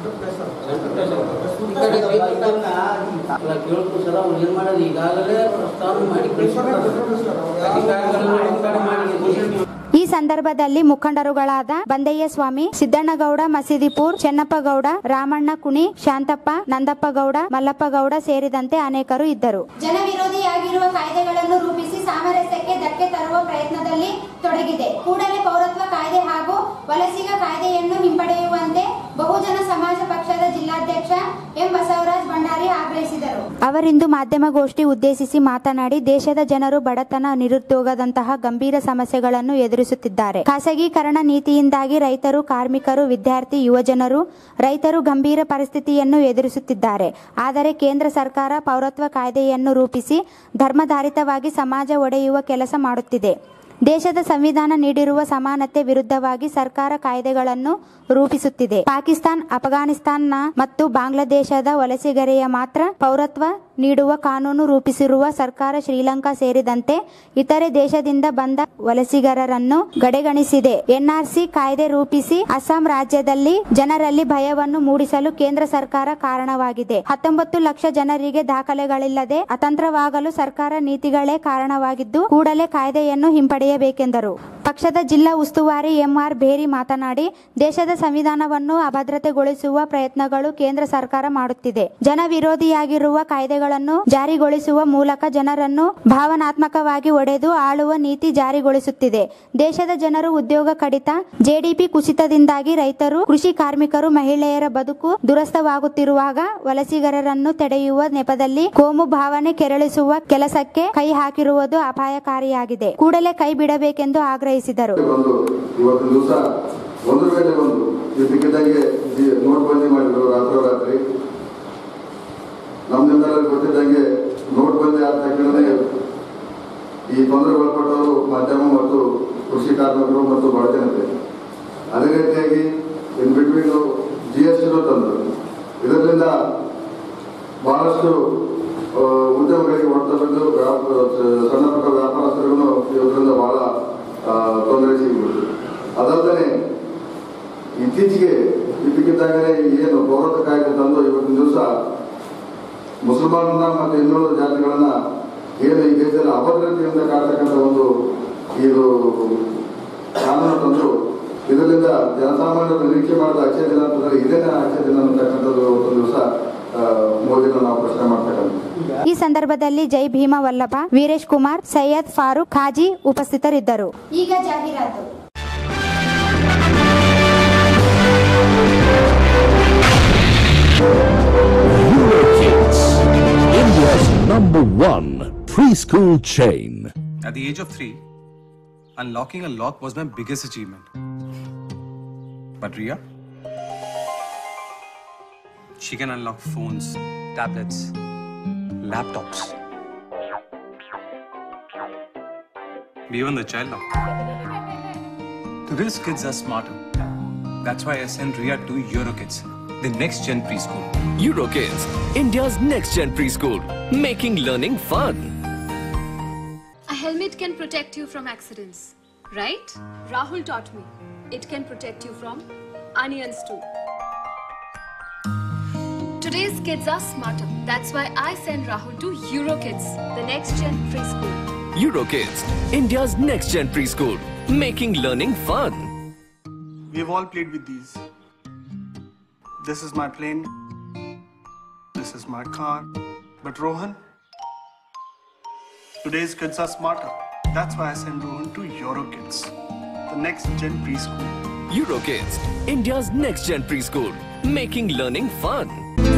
ಈ ಕಡೆ ರೈತರನ್ನ ಎಲ್ಲ ಕೇಳ್ಕೊಂಡು ಸರ್ ಅವ್ರು ಏನ್ ಮಾಡೋದು ಈಗಾಗಲೇ ಪ್ರಸ್ತಾವನೆ ಮಾಡಿ ಕಳಿಸ್ಬಿಟ್ಟಾರೆ. ಅಧಿಕಾರಿಗಳನ್ನ ಒಂದ್ ಕಡೆ ಮಾಡಿ ಈ ಸಂದರ್ಭದಲ್ಲಿ ಮುಖಂಡರುಗಳಾದ ಬಂದಯ್ಯ ಸ್ವಾಮಿ ಸಿದ್ದಣ್ಣಗೌಡ ಮಸೀದಿಪುರ್ ಚೆನ್ನಪ್ಪಗೌಡ ರಾಮಣ್ಣ ಕುಣಿ ಶಾಂತಪ್ಪ ನಂದಪ್ಪಗೌಡ ಮಲ್ಲಪ್ಪಗೌಡ ಸೇರಿದಂತೆ ಅನೇಕರು ಇದ್ದರು ಜನವಿರೋಧಿಯಾಗಿರುವ ಕಾಯ್ದೆಗಳನ್ನು ರೂಪಿಸಿ ಸಾಮರಸ್ಯಕ್ಕೆ ಧಕ್ಕೆ ತರುವ ಪ್ರಯತ್ನದಲ್ಲಿ ತೊಡಗಿದೆ ಕೂಡಲೇ ಪೌರತ್ವ ಕಾಯ್ದೆ ಹಾಗೂ ವಲಸಿಗ ಕಾಯ್ದೆಯನ್ನು ಹಿಂಪಡೆಯುವಂತೆ ಬಹುಜನ ಸಮಾಜ ಪಕ್ಷದ ಜಿಲ್ಲಾಧ್ಯಕ್ಷ ಎಂ ಬಸವರಾಜ್ ಭಂಡಾರಿ ಆಗ್ರಹಿಸಿದರು ಅವರಿಂದು ಮಾಧ್ಯಮಗೋಷ್ಠಿ ಉದ್ದೇಶಿಸಿ ಮಾತನಾಡಿ ದೇಶದ ಜನರು ಬಡತನ ನಿರುದ್ಯೋಗದಂತಹ ಗಂಭೀರ ಸಮಸ್ಯೆಗಳನ್ನು ಎದುರಿಸುತ್ತಿದ್ದಾರೆ ಖಾಸಗೀಕರಣ ನೀತಿಯಿಂದಾಗಿ ರೈತರು ಕಾರ್ಮಿಕರು ವಿದ್ಯಾರ್ಥಿ ಯುವಜನರು ರೈತರು ಗಂಭೀರ ಪರಿಸ್ಥಿತಿಯನ್ನು ಎದುರಿಸುತ್ತಿದ್ದಾರೆ ಆದರೆ ಕೇಂದ್ರ ಸರ್ಕಾರ ಪೌರತ್ವ ಕಾಯ್ದೆಯನ್ನು ರೂಪಿಸಿ ಧರ್ಮಧಾರಿತವಾಗಿ ಸಮಾಜ ಒಡೆಯುವ ಕೆಲಸ ಮಾಡುತ್ತಿದೆ ದೇಶದ ಸಂವಿಧಾನ ನೀಡಿರುವ ಸಮಾನತೆ ವಿರುದ್ಧವಾಗಿ ಸರ್ಕಾರ ಕಾಯ್ದೆಗಳನ್ನು ರೂಪಿಸುತ್ತಿದೆ ಪಾಕಿಸ್ತಾನ್ ಅಫಘಾನಿಸ್ತಾನ ಮತ್ತು ಬಾಂಗ್ಲಾದೇಶದ ವಲಸಿಗರೆಯ ಮಾತ್ರ ಪೌರತ್ವ ನೀಡುವ ಕಾನೂನು ರೂಪಿಸಿರುವ ಸರ್ಕಾರ ಶ್ರೀಲಂಕಾ ಸೇರಿದಂತೆ ಇತರೆ ದೇಶದಿಂದ ಬಂದ ವಲಸಿಗರನ್ನು ಕಡೆಗಣಿಸಿದೆ ಎನ್ಆರ್ಸಿ ಕಾಯ್ದೆ ರೂಪಿಸಿ ಅಸ್ಸಾಂ ರಾಜ್ಯದಲ್ಲಿ ಜನರಲ್ಲಿ ಭಯವನ್ನು ಮೂಡಿಸಲು ಕೇಂದ್ರ ಸರ್ಕಾರ ಕಾರಣವಾಗಿದೆ ಹತ್ತೊಂಬತ್ತು ಲಕ್ಷ ಜನರಿಗೆ ದಾಖಲೆಗಳಿಲ್ಲದೆ ಅತಂತ್ರವಾಗಲು ಸರ್ಕಾರ ನೀತಿಗಳೇ ಕಾರಣವಾಗಿದ್ದು ಕೂಡಲೇ ಕಾಯ್ದೆಯನ್ನು ಹಿಂಪಡೆಯಬೇಕೆಂದರು ಪಕ್ಷದ ಜಿಲ್ಲಾ ಉಸ್ತುವಾರಿ ಎಂಆರ್ ಬೇರಿ ಮಾತನಾಡಿ ದೇಶದ ಸಂವಿಧಾನವನ್ನು ಅಭದ್ರತೆಗೊಳಿಸುವ ಪ್ರಯತ್ನಗಳು ಕೇಂದ್ರ ಸರ್ಕಾರ ಮಾಡುತ್ತಿದೆ ಜನ ವಿರೋಧಿಯಾಗಿರುವ ಕಾಯ್ದೆಗಳನ್ನು ಜಾರಿಗೊಳಿಸುವ ಮೂಲಕ ಜನರನ್ನು ಭಾವನಾತ್ಮಕವಾಗಿ ಒಡೆದು ಆಳುವ ನೀತಿ ಜಾರಿಗೊಳಿಸುತ್ತಿದೆ ದೇಶದ ಜನರು ಉದ್ಯೋಗ ಕಡಿತ ಜೆಡಿಪಿ ಕುಸಿತದಿಂದಾಗಿ ರೈತರು ಕೃಷಿ ಕಾರ್ಮಿಕರು ಮಹಿಳೆಯರ ಬದುಕು ದುರಸ್ಥವಾಗುತ್ತಿರುವಾಗ ವಲಸಿಗರನ್ನು ತಡೆಯುವ ನೆಪದಲ್ಲಿ ಕೋಮು ಭಾವನೆ ಕೆರಳಿಸುವ ಕೆಲಸಕ್ಕೆ ಕೈ ಹಾಕಿರುವುದು ಅಪಾಯಕಾರಿಯಾಗಿದೆ ಕೂಡಲೇ ಕೈ ಬಿಡಬೇಕೆಂದು ಆಗ್ರಹಿಸಿದರು ಬಂದು ಇವತ್ತಿನ ದಿವಸ ಒಂದ್ರ ಮೇಲೆ ಒಂದು ಇದಕ್ಕಿದ್ದಂಗೆ ನೋಟ್ಬಂದಿ ಮಾಡಿದ್ರು ರಾತ್ರೋರಾತ್ರಿ ನಮ್ಮೆಲ್ಲರಿಗೂ ಗೊತ್ತಿದ್ದಂಗೆ ನೋಟ್ಬಂದಿ ಆದ ತಕ್ಷಣವೇ ಈ ತೊಂದರೆ ಒಳಪಟ್ಟವರು ಮಧ್ಯಮ ಮತ್ತು ಕೃಷಿ ಕಾರ್ಮಿಕರು ಮತ್ತು ಬಡಜನತೆ ಅದೇ ರೀತಿಯಾಗಿ ಇನ್ ಬಿಟ್ವೀನ್ ಜಿ ಎಸ್ ಟಿನೂ ತಂದರು ಇದರಿಂದ ಬಹಳಷ್ಟು ಆ, ಉದ್ಯಮಗಳಿಗೆ ಹೊಡೆತ ಬಿದ್ದು ವ್ಯಾಪ- ಸಣ್ಣ ಪುಟ್ಟ ವ್ಯಾಪಾರಸ್ಥರಿಗೂ ಇದರಿಂದ ಬಹಳ ಆ, ತೊಂದರೆ ಸಿಗ್ಬಿಡ್ತು ಅದಲ್ಲದೆ ಇತ್ತೀಚೆಗೆ ಇದಕ್ಕಿದ್ದಾಗಲೇ ಏನು ಪೌರತ್ವ ಕಾಯ್ದೆ ತಂದು ಇವತ್ತಿನ ದಿವಸ ಮುಸಲ್ಮಾನರನ್ನ ಮತ್ತು ಇನ್ನುಳಿದ ಜಾತಿಗಳನ್ನ ಏನು ಈ ದೇಶದಲ್ಲಿ ಅಭದ್ರತೆಯಿಂದ ಕಾಡ್ತಕ್ಕಂಥ ಒಂದು ಇದು ಕಾನೂನು ತಂದು ಇದರಿಂದ ಜನಸಾಮಾನ್ಯರು ನಿರೀಕ್ಷೆ ಮಾಡಿದ ಅಕ್ಷಯ ದಿನ ಅಂತಂದ್ರೆ ಇದೇನೇ ಅಕ್ಷಯ ದಿನ ಅಂತಕ್ಕಂಥದ್ದು ಒಂದು ದಿವಸ ಮೋದಿನ ನಾವು ಪ್ರಶ್ನೆ ಮಾಡ್ತಕ್ಕಂಥ ಈ ಸಂದರ್ಭದಲ್ಲಿ ಜೈ ಭೀಮ ವಲ್ಲಭ ವೀರೇಶ್ ಕುಮಾರ್ ಸೈಯದ್ ಫಾರೂಕ್ ಖಾಜಿ ಉಪಸ್ಥಿತರಿದ್ದರು ಈಗ ಜಾಹೀರಾತು India's number one preschool chain. At the age of three, unlocking a lock was my biggest achievement. But Ria? She can unlock phones, tablets, laptops. Even the child lock. Today's kids are smarter. That's why I sent Ria to Eurokids, the next gen preschool. Eurokids, India's next gen preschool, making learning fun. A helmet can protect you from accidents, right? Rahul taught me. It can protect you from onions too. Today's kids are smarter. That's why I send Rahul to Eurokids, the next gen preschool. Eurokids, India's next gen preschool, making learning fun. We've all played with these. This is my plane. This is my car. But Rohan, today's kids are smarter. That's why I send Rohan to Eurokids, the next gen preschool. Eurokids, India's next gen preschool, making learning fun.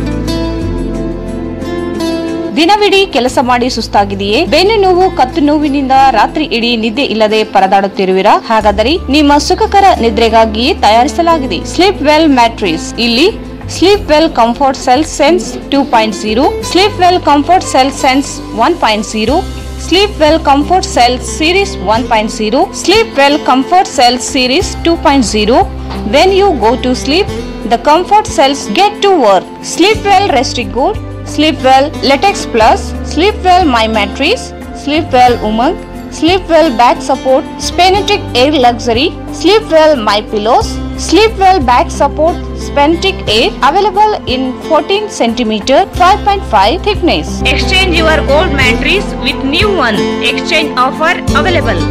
ದಿನವಿಡೀ ಕೆಲಸ ಮಾಡಿ ಸುಸ್ತಾಗಿದೆಯೇ ಬೆನ್ನು ನೋವು ಕತ್ತು ನೋವಿನಿಂದ ರಾತ್ರಿ ಇಡೀ ನಿದ್ದೆ ಇಲ್ಲದೆ ಪರದಾಡುತ್ತಿರುವಿರಾ ಹಾಗಾದರೆ ನಿಮ್ಮ ಸುಖಕರ ನಿದ್ರೆಗಾಗಿಯೇ ತಯಾರಿಸಲಾಗಿದೆ ಸ್ಲೀಪ್ ವೆಲ್ ಮ್ಯಾಟ್ರಿಸ್ ಇಲ್ಲಿ sleep well comfort cell sense two point zero sleep well comfort cell sense one point zero sleep well comfort cell series one point zero sleep well comfort cell series two point zero when you go to sleep the comfort cells get to work sleep well ರೆಸ್ಟಿಕ್ good Sleep Well Latex Plus, Sleep Well My Mattress, Sleep Well Umang, Sleep Well Back Support, Spenetic Air Luxury, Sleep Well My Pillows, Sleep Well Back Support, Spenetic Air, available in 14 cm 5.5 thickness. Exchange your old mattress with new one. Exchange offer available.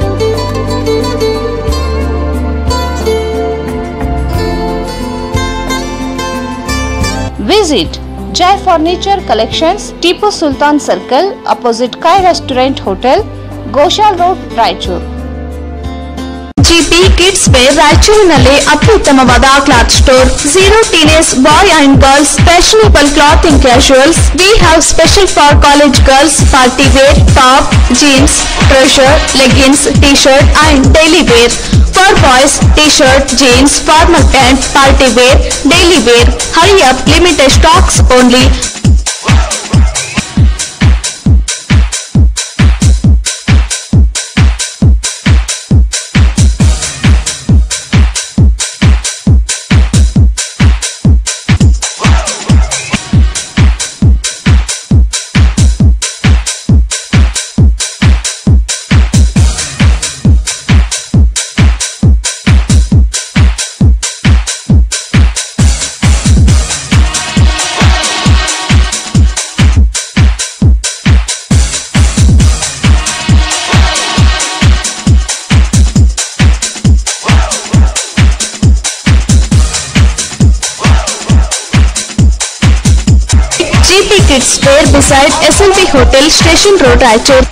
Visit Jai Furniture Collections, Tipu Sultan Circle, opposite Kai Restaurant Hotel, Goshal Road, Raichur. GP kids wear ರಾಯಚೂರಿನಲ್ಲಿ ಅತ್ಯುತ್ತಮವಾದ cloth store zero teenage boy and girls fashionable clothing casuals we have special for college girls party wear top jeans trouser leggings T shirt and daily wear for boys T shirt jeans formal pant party wear daily wear hurry up limited stocks only GP Kids Fair beside SLB Hotel, Station Road, Raichur.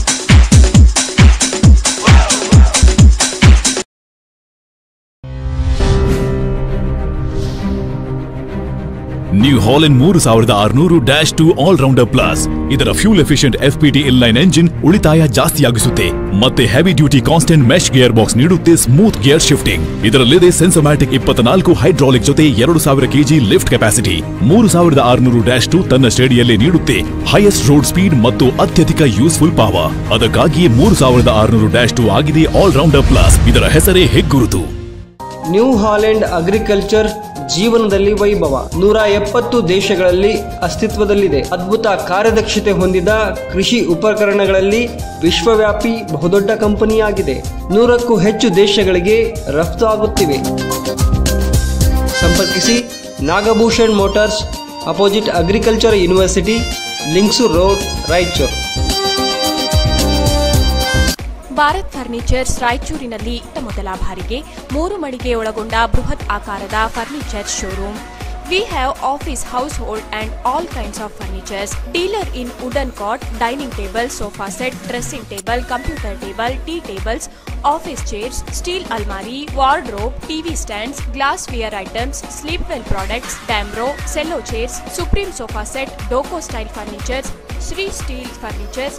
New Holland ಮೂರು ಸಾವಿರದ ಆರುನೂರು dash two all rounder plus ಇದರ fuel efficient F P T inline engine ಉಳಿತಾಯ ಜಾಸ್ತಿಯಾಗಿಸುತ್ತೆ ಮತ್ತೆ heavy duty constant mesh gear box ನೀಡುತ್ತೆ smooth gear shifting ಇದರಲ್ಲಿದೆ Sensomatic ಇಪ್ಪತ್ನಾಲ್ಕು ಹೈಡ್ರಾಲಿಕ್ ಜೊತೆ ಎರಡು ಸಾವಿರ ಕೆಜಿ ಲಿಫ್ಟ್ ಕೆಪಾಸಿಟಿ ಮೂರು ಸಾವಿರದ ಆರುನೂರು ಡ್ಯಾಶ್ ಟು ತನ್ನ ಶ್ರೇಣಿಯಲ್ಲೇ ನೀಡುತ್ತೆ ಹೈಯೆಸ್ಟ್ ರೋಡ್ ಸ್ಪೀಡ್ ಮತ್ತು ಅತ್ಯಧಿಕ ಯೂಸ್ಫುಲ್ ಪವರ್ ಅದಕ್ಕಾಗಿಯೇ ಮೂರು ಸಾವಿರದ ಆರುನೂರು ಡ್ಯಾಶ್ ಟು ಆಗಿದೆ ಆಲ್ ರೌಂಡರ್ ಪ್ಲಸ್ ಇದರ ಹೆಸರೇ ಹೆಗ್ಗುರುತು ನ್ಯೂ ಹಾಲೆಂಡ್ ಅಗ್ರಿಕಲ್ಚರ್ ಜೀವನದಲ್ಲಿ ವೈಭವ ನೂರ ಎಪ್ಪತ್ತು ದೇಶಗಳಲ್ಲಿ ಅಸ್ತಿತ್ವದಲ್ಲಿದೆ ಅದ್ಭುತ ಕಾರ್ಯದಕ್ಷತೆ ಹೊಂದಿದ ಕೃಷಿ ಉಪಕರಣಗಳಲ್ಲಿ ವಿಶ್ವವ್ಯಾಪಿ ಬಹುದೊಡ್ಡ ಕಂಪನಿಯಾಗಿದೆ ನೂರಕ್ಕೂ ಹೆಚ್ಚು ದೇಶಗಳಿಗೆ ರಫ್ತು ಆಗುತ್ತಿವೆ ಸಂಪರ್ಕಿಸಿ Nagabhushan motors opposite agriculture university links road Raichur Bharat furnitures ರಾಯಚೂರಿನಲ್ಲಿ ಇತ್ತ ಮೊದಲ ಬಾರಿಗೆ ಮೂರು ಮಳಿಗೆ ಒಳಗೊಂಡ ಬೃಹತ್ ಆಕಾರದ furniture showroom we have office household and all kinds of furnitures dealer in wooden cot dining table sofa set dressing table computer table tea tables office chairs steel ಅಲ್ಮಾರಿ wardrobe TV stands glass wear items sleep well products Damro Cello chairs Supreme sofa set ಡೋಕೋ style furnitures Shri steel furnitures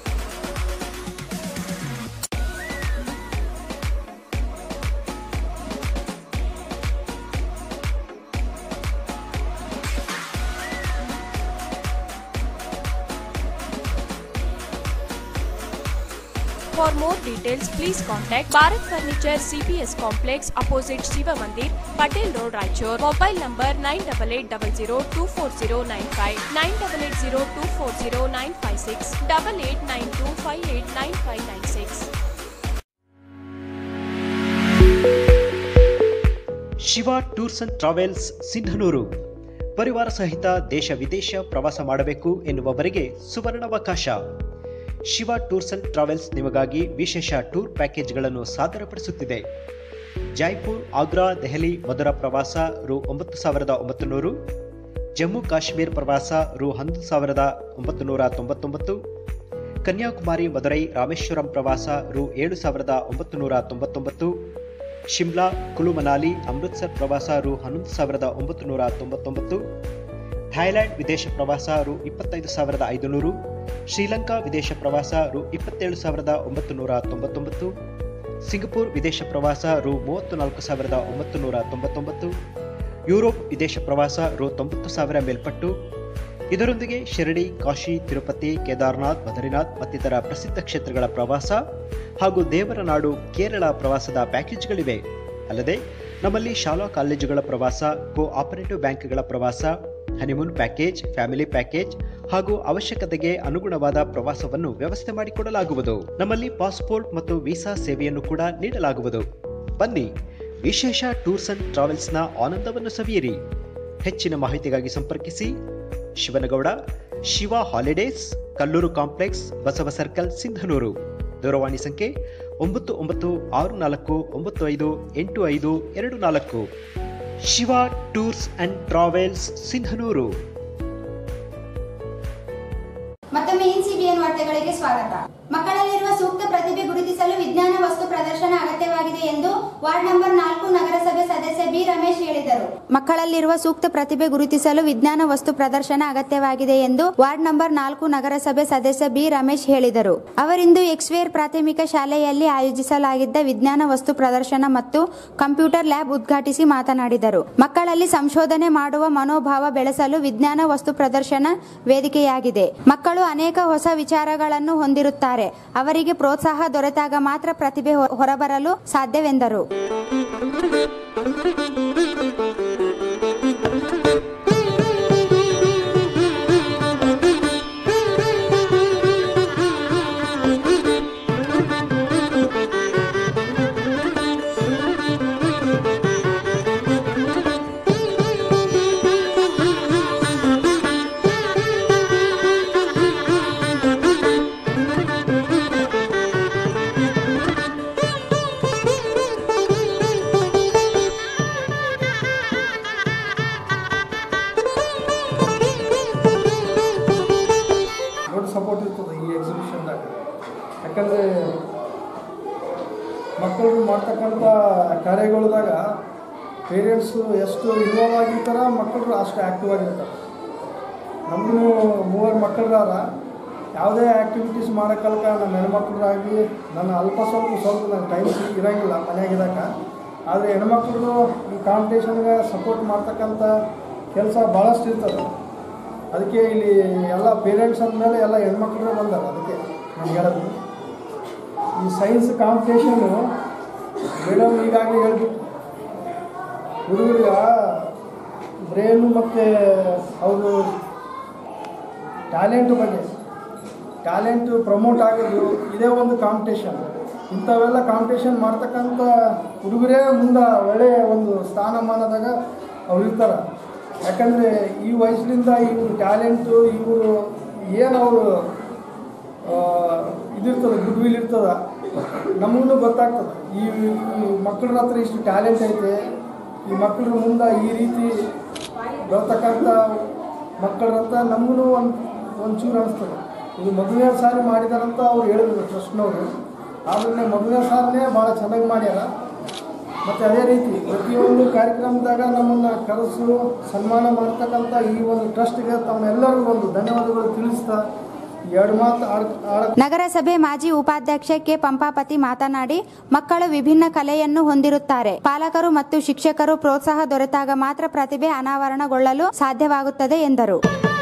For more details, please contact Bharat Furniture CPS Complex opposite Shiva Mandir, Patel Road, Raichur. Mobile number 9880240959, 9880240956, 8892589596. Shiva tours and travels Sindhanur ಪರಿವಾರ ಸಹಿತ ದೇಶ ವಿದೇಶ ಪ್ರವಾಸ ಮಾಡಬೇಕು ಎನ್ನುವವರಿಗೆ ಸುವರ್ಣಾವಕಾಶ Shiva tours and travels ನಿಮಗಾಗಿ ವಿಶೇಷ ಟೂರ್ ಪ್ಯಾಕೇಜ್ಗಳನ್ನು ಸಾದರಪಡಿಸುತ್ತಿದೆ ಜೈಪುರ್ ಆಗ್ರಾ ದೆಹಲಿ ಮಧುರಾ ಪ್ರವಾಸ ರು ಒಂಬತ್ತು ಸಾವಿರದ ಒಂಬತ್ತು ನೂರು ಜಮ್ಮು ಕಾಶ್ಮೀರ್ ಪ್ರವಾಸ ರು ಹನ್ನೊಂದು ಸಾವಿರದ ಒಂಬತ್ತು ನೂರ ತೊಂಬತ್ತೊಂಬತ್ತು ಕನ್ಯಾಕುಮಾರಿ ಮದುರೈ ರಾಮೇಶ್ವರಂ ಪ್ರವಾಸ ರು ಏಳು ಸಾವಿರದ ಒಂಬತ್ತು ನೂರ ತೊಂಬತ್ತೊಂಬತ್ತು ಶಿಮ್ಲಾ ಕುಲು ಮನಾಲಿ ಅಮೃತ್ಸರ್ ಪ್ರವಾಸ ರು ಹನ್ನೊಂದು ಸಾವಿರದ ಒಂಬತ್ತು ನೂರ ತೊಂಬತ್ತೊಂಬತ್ತು ಥೈಲ್ಯಾಂಡ್ ವಿದೇಶ ಪ್ರವಾಸ ರು ಇಪ್ಪತ್ತೈದು ಸಾವಿರದ ಐದುನೂರು ಶ್ರೀಲಂಕಾ ವಿದೇಶ ಪ್ರವಾಸ ರು ಇಪ್ಪತ್ತೇಳು ಸಾವಿರದ ಒಂಬತ್ತು ನೂರ ತೊಂಬತ್ತೊಂಬತ್ತು ಸಿಂಗಪೂರ್ ವಿದೇಶ ಪ್ರವಾಸ ರು ಮೂವತ್ತು ನಾಲ್ಕು ಸಾವಿರದ ಒಂಬತ್ತು ನೂರ ತೊಂಬತ್ತೊಂಬತ್ತು ಯುರೋಪ್ ವಿದೇಶ ಪ್ರವಾಸ ರು ತೊಂಬತ್ತು ಸಾವಿರ ಮೇಲ್ಪಟ್ಟು ಇದರೊಂದಿಗೆ ಶಿರಡಿ ಕಾಶಿ ತಿರುಪತಿ ಕೇದಾರ್ನಾಥ್ ಬದರಿನಾಥ್ ಮತ್ತಿತರ ಪ್ರಸಿದ್ಧ ಕ್ಷೇತ್ರಗಳ ಪ್ರವಾಸ ಹಾಗೂ ದೇವರ ನಾಡು ಕೇರಳ ಪ್ರವಾಸದ ಪ್ಯಾಕೇಜ್ಗಳಿವೆ ಅಲ್ಲದೆ ನಮ್ಮಲ್ಲಿ ಶಾಲಾ ಕಾಲೇಜುಗಳ ಪ್ರವಾಸ ಕೋ ಆಪರೇಟಿವ್ ಬ್ಯಾಂಕ್ಗಳ ಪ್ರವಾಸ ಹನಿಮೂನ್ ಪ್ಯಾಕೇಜ್ ಫ್ಯಾಮಿಲಿ ಪ್ಯಾಕೇಜ್ ಹಾಗೂ ಅವಶ್ಯಕತೆಗೆ ಅನುಗುಣವಾದ ಪ್ರವಾಸವನ್ನು ವ್ಯವಸ್ಥೆ ಮಾಡಿಕೊಡಲಾಗುವುದು ನಮ್ಮಲ್ಲಿ ಪಾಸ್ಪೋರ್ಟ್ ಮತ್ತು ವೀಸಾ ಸೇವೆಯನ್ನು ಕೂಡ ನೀಡಲಾಗುವುದು ಬನ್ನಿ ವಿಶೇಷ ಟೂರ್ಸ್ ಅಂಡ್ ಟ್ರಾವೆಲ್ಸ್ನ ಆನಂದವನ್ನು ಸವಿಯಿರಿ ಹೆಚ್ಚಿನ ಮಾಹಿತಿಗಾಗಿ ಸಂಪರ್ಕಿಸಿ Shivanagouda Shiva holidays Kallur complex Basava circle Sindhanur ದೂರವಾಣಿ ಸಂಖ್ಯೆ ಒಂಬತ್ತು ಒಂಬತ್ತು ಆರು ನಾಲ್ಕು ಒಂಬತ್ತು ಐದು ಎಂಟು ಐದು ಎರಡು ನಾಲ್ಕು Shiva tours and travels Sindhanur ಮತ್ತೊಮ್ಮೆ ಎನ್ಸಿಬಿಎನ್ ವಾರ್ತೆಗಳಿಗೆ ಸ್ವಾಗತ ಮಕ್ಕಳಲ್ಲಿರುವ ಸೂಕ್ತ ಪ್ರತಿಭೆ ಗುರುತಿಸಲು ವಿಜ್ಞಾನ ವಸ್ತು ಪ್ರದರ್ಶನ ಅಗತ್ಯವಾಗಿದೆ ಎಂದು ವಾರ್ಡ್ ನಂಬರ್ ನಾಲ್ಕು ನಗರಸಭೆ ಸದಸ್ಯ ಬಿ ರಮೇಶ್ ಹೇಳಿದರು ಮಕ್ಕಳಲ್ಲಿರುವ ಸೂಕ್ತ ಪ್ರತಿಭೆ ಗುರುತಿಸಲು ವಿಜ್ಞಾನ ವಸ್ತು ಪ್ರದರ್ಶನ ಅಗತ್ಯವಾಗಿದೆ ಎಂದು ವಾರ್ಡ್ ನಂಬರ್ ನಾಲ್ಕು ನಗರಸಭೆ ಸದಸ್ಯ ಬಿ ರಮೇಶ್ ಹೇಳಿದರು ಅವರಿಂದು ಎಕ್ಸ್ವೇರ್ ಪ್ರಾಥಮಿಕ ಶಾಲೆಯಲ್ಲಿ ಆಯೋಜಿಸಲಾಗಿದ್ದ ವಿಜ್ಞಾನ ವಸ್ತು ಪ್ರದರ್ಶನ ಮತ್ತು ಕಂಪ್ಯೂಟರ್ ಲ್ಯಾಬ್ ಉದ್ಘಾಟಿಸಿ ಮಾತನಾಡಿದರು ಮಕ್ಕಳಲ್ಲಿ ಸಂಶೋಧನೆ ಮಾಡುವ ಮನೋಭಾವ ಬೆಳೆಸಲು ವಿಜ್ಞಾನ ವಸ್ತು ಪ್ರದರ್ಶನ ವೇದಿಕೆಯಾಗಿದೆ ಮಕ್ಕಳು ಅನೇಕ ಹೊಸ ವಿಚಾರಗಳನ್ನು ಹೊಂದಿರುತ್ತಾರೆ ಅವರಿಗೆ ಪ್ರೋತ್ಸಾಹ ದೊರೆತಾಗ ಮಾತ್ರ ಪ್ರತಿಭೆ ಹೊ- ಹೊರಬರಲು ಸಾಧ್ಯವೆಂದರು ದೊಡ್ಡ ಸಪೋರ್ಟ್ ಇರ್ತದೆ ಈ ಎಕ್ಸಿಬಿಷನ್ದಾಗ ಯಾಕಂದರೆ ಮಕ್ಕಳು ಮಾಡ್ತಕ್ಕಂಥ ಕಾರ್ಯಗಳದಾಗ ಪೇರೆಂಟ್ಸು ಎಷ್ಟು ಇನ್ವಾಲ್ವ್ ಆಗಿರ್ತಾರ ಮಕ್ಕಳು ಅಷ್ಟು ಆ್ಯಕ್ಟಿವ್ ಆಗಿರ್ತಾರೆ ನಮಗೂ ಮೂವರು ಮಕ್ಕಳಾರ ಯಾವುದೇ ಆ್ಯಕ್ಟಿವಿಟೀಸ್ ಮಾಡೋಕ್ಕಲ್ಕ ನಮ್ಮ ಹೆಣ್ಮಕ್ಳಾಗಿ ನನ್ನ ಅಲ್ಪ ಸ್ವಲ್ಪ ಸ್ವಲ್ಪ ನನ್ನ ಟೈಮ್ ಇರೋಂಗಿಲ್ಲ ಮನೆಯಾಗಿದ್ದಾಗ ಆದರೆ ಹೆಣ್ಮಕ್ಳು ಈ ಕಾಂಪಿಟೇಷನ್ಗೆ ಸಪೋರ್ಟ್ ಮಾಡ್ತಕ್ಕಂಥ ಕೆಲಸ ಭಾಳಷ್ಟು ಇರ್ತದೆ ಅದಕ್ಕೆ ಇಲ್ಲಿ ಎಲ್ಲ ಪೇರೆಂಟ್ಸ್ ಅಂದಮೇಲೆ ಎಲ್ಲ ಹೆಣ್ಮಕ್ಳೇ ಬಂದಾರ ಅದಕ್ಕೆ ನಾನು ಹೇಳೋದು ಈ ಸೈನ್ಸ್ ಕಾಂಪಿಟೇಷನು ಮೇಡಮ್ ಈಗಾಗಲೇ ಹೇಳ್ಬಿಟ್ಟು ಹುಡುಗರಿಗೆ ಬ್ರೇನು ಮತ್ತು ಅವರು ಟ್ಯಾಲೆಂಟ್ ಬಗ್ಗೆ ಟ್ಯಾಲೆಂಟು ಪ್ರಮೋಟ್ ಆಗೋದು ಇದೇ ಒಂದು ಕಾಂಪಿಟೇಷನ್ ಇಂಥವೆಲ್ಲ ಕಾಂಪಿಟೇಷನ್ ಮಾಡ್ತಕ್ಕಂಥ ಹುಡುಗರೇ ಮುಂದೆ ಒಳ್ಳೆಯ ಒಂದು ಸ್ಥಾನಮಾನದಾಗ ಅವ್ರು ಇರ್ತಾರೆ ಯಾಕಂದರೆ ಈ ವಯಸ್ಸಿನಿಂದ ಇವರು ಟ್ಯಾಲೆಂಟು ಇವರು ಏನು ಅವರು ಇದಿರ್ತದೆ ಗುಡ್ ವಿಲ್ ಇರ್ತದೆ ನಮಗೂ ಗೊತ್ತಾಗ್ತದೆ ಈ ಈ ಮಕ್ಕಳ ಹತ್ರ ಇಷ್ಟು ಟ್ಯಾಲೆಂಟ್ ಐತೆ ಈ ಮಕ್ಕಳ ಮುಂದೆ ಈ ರೀತಿ ಬರ್ತಕ್ಕಂಥ ಮಕ್ಕಳ ಹತ್ರ ನಮಗೂ ಒಂದು ಒಂಚೂರು ಅನಿಸ್ತದೆ ಇದು ಮೊದಲನೇ ಸಾರಿ ಮಾಡಿದಾರಂತ ಅವ್ರು ಹೇಳಿದ್ರು ಟ್ರಸ್ಟ್ನವರು ಆದ್ರೆ ಮೊದಲನೇ ಸಾರಿನೇ ಭಾಳ ಚೆನ್ನಾಗಿ ಮಾಡ್ಯಾರ ಮತ್ತು ಅದೇ ರೀತಿ ಪ್ರತಿಯೊಂದು ಕಾರ್ಯಕ್ರಮದಾಗ ನಮ್ಮನ್ನು ಕರೆಸು ಸನ್ಮಾನ ಮಾಡ್ತಕ್ಕಂಥ ಈ ಒಂದು ಟ್ರಸ್ಟ್ಗೆ ತಮ್ಮೆಲ್ಲರಿಗೂ ಒಂದು ಧನ್ಯವಾದಗಳು ತಿಳಿಸ್ತಾ ಎರಡು ಮಾತು ಆಡ್ ಆಡ ನಗರಸಭೆ ಮಾಜಿ ಉಪಾಧ್ಯಕ್ಷ ಕೆ ಪಂಪಾಪತಿ ಮಾತನಾಡಿ ಮಕ್ಕಳು ವಿಭಿನ್ನ ಕಲೆಯನ್ನು ಹೊಂದಿರುತ್ತಾರೆ ಪಾಲಕರು ಮತ್ತು ಶಿಕ್ಷಕರು ಪ್ರೋತ್ಸಾಹ ದೊರೆತಾಗ ಮಾತ್ರ ಪ್ರತಿಭೆ ಅನಾವರಣಗೊಳ್ಳಲು ಸಾಧ್ಯವಾಗುತ್ತದೆ ಎಂದರು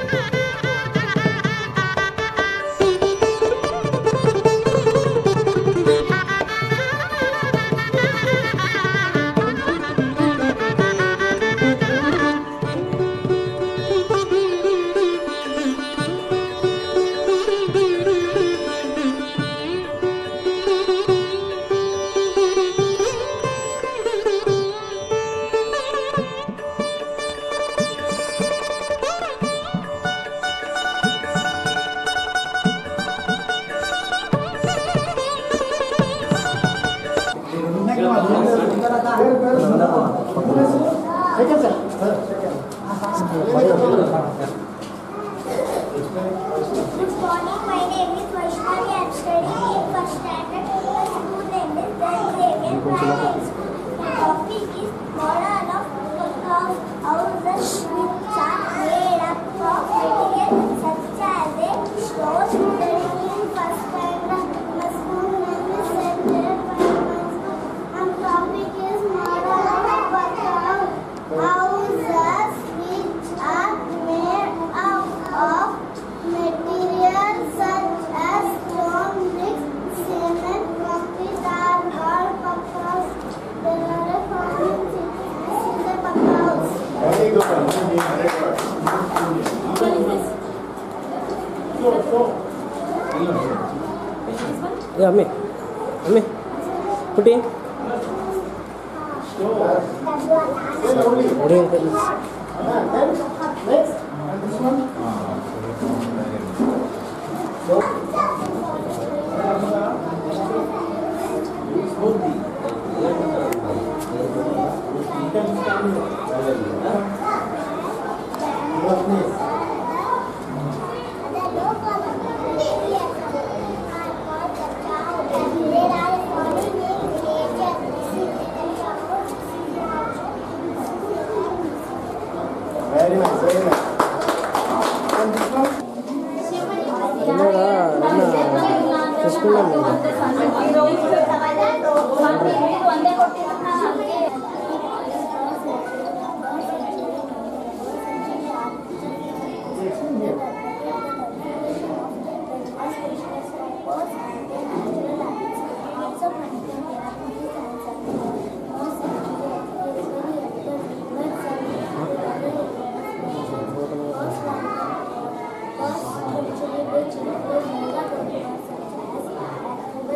Good morning, my name is Vaishnavi. I am studying in first standard. My school name is St. Xavier Primary School. My topic is model of of houses which are made up of materials such as a stone. Studying in first standard. My school name is St. Xavier Primary School. My topic is model of houses which are made up of materials such as stone bricks, cement, concrete, are called pump There are a common cities in the pump house. ಏ ಅಮ್ಮಿ ಅಮ್ಮಿ ಪುಟಿ ಹೊಡಿ uncle. ಇವಾಗ ನನ್ನ ಸ್ಕೂಲಲ್ಲಿ Thank you.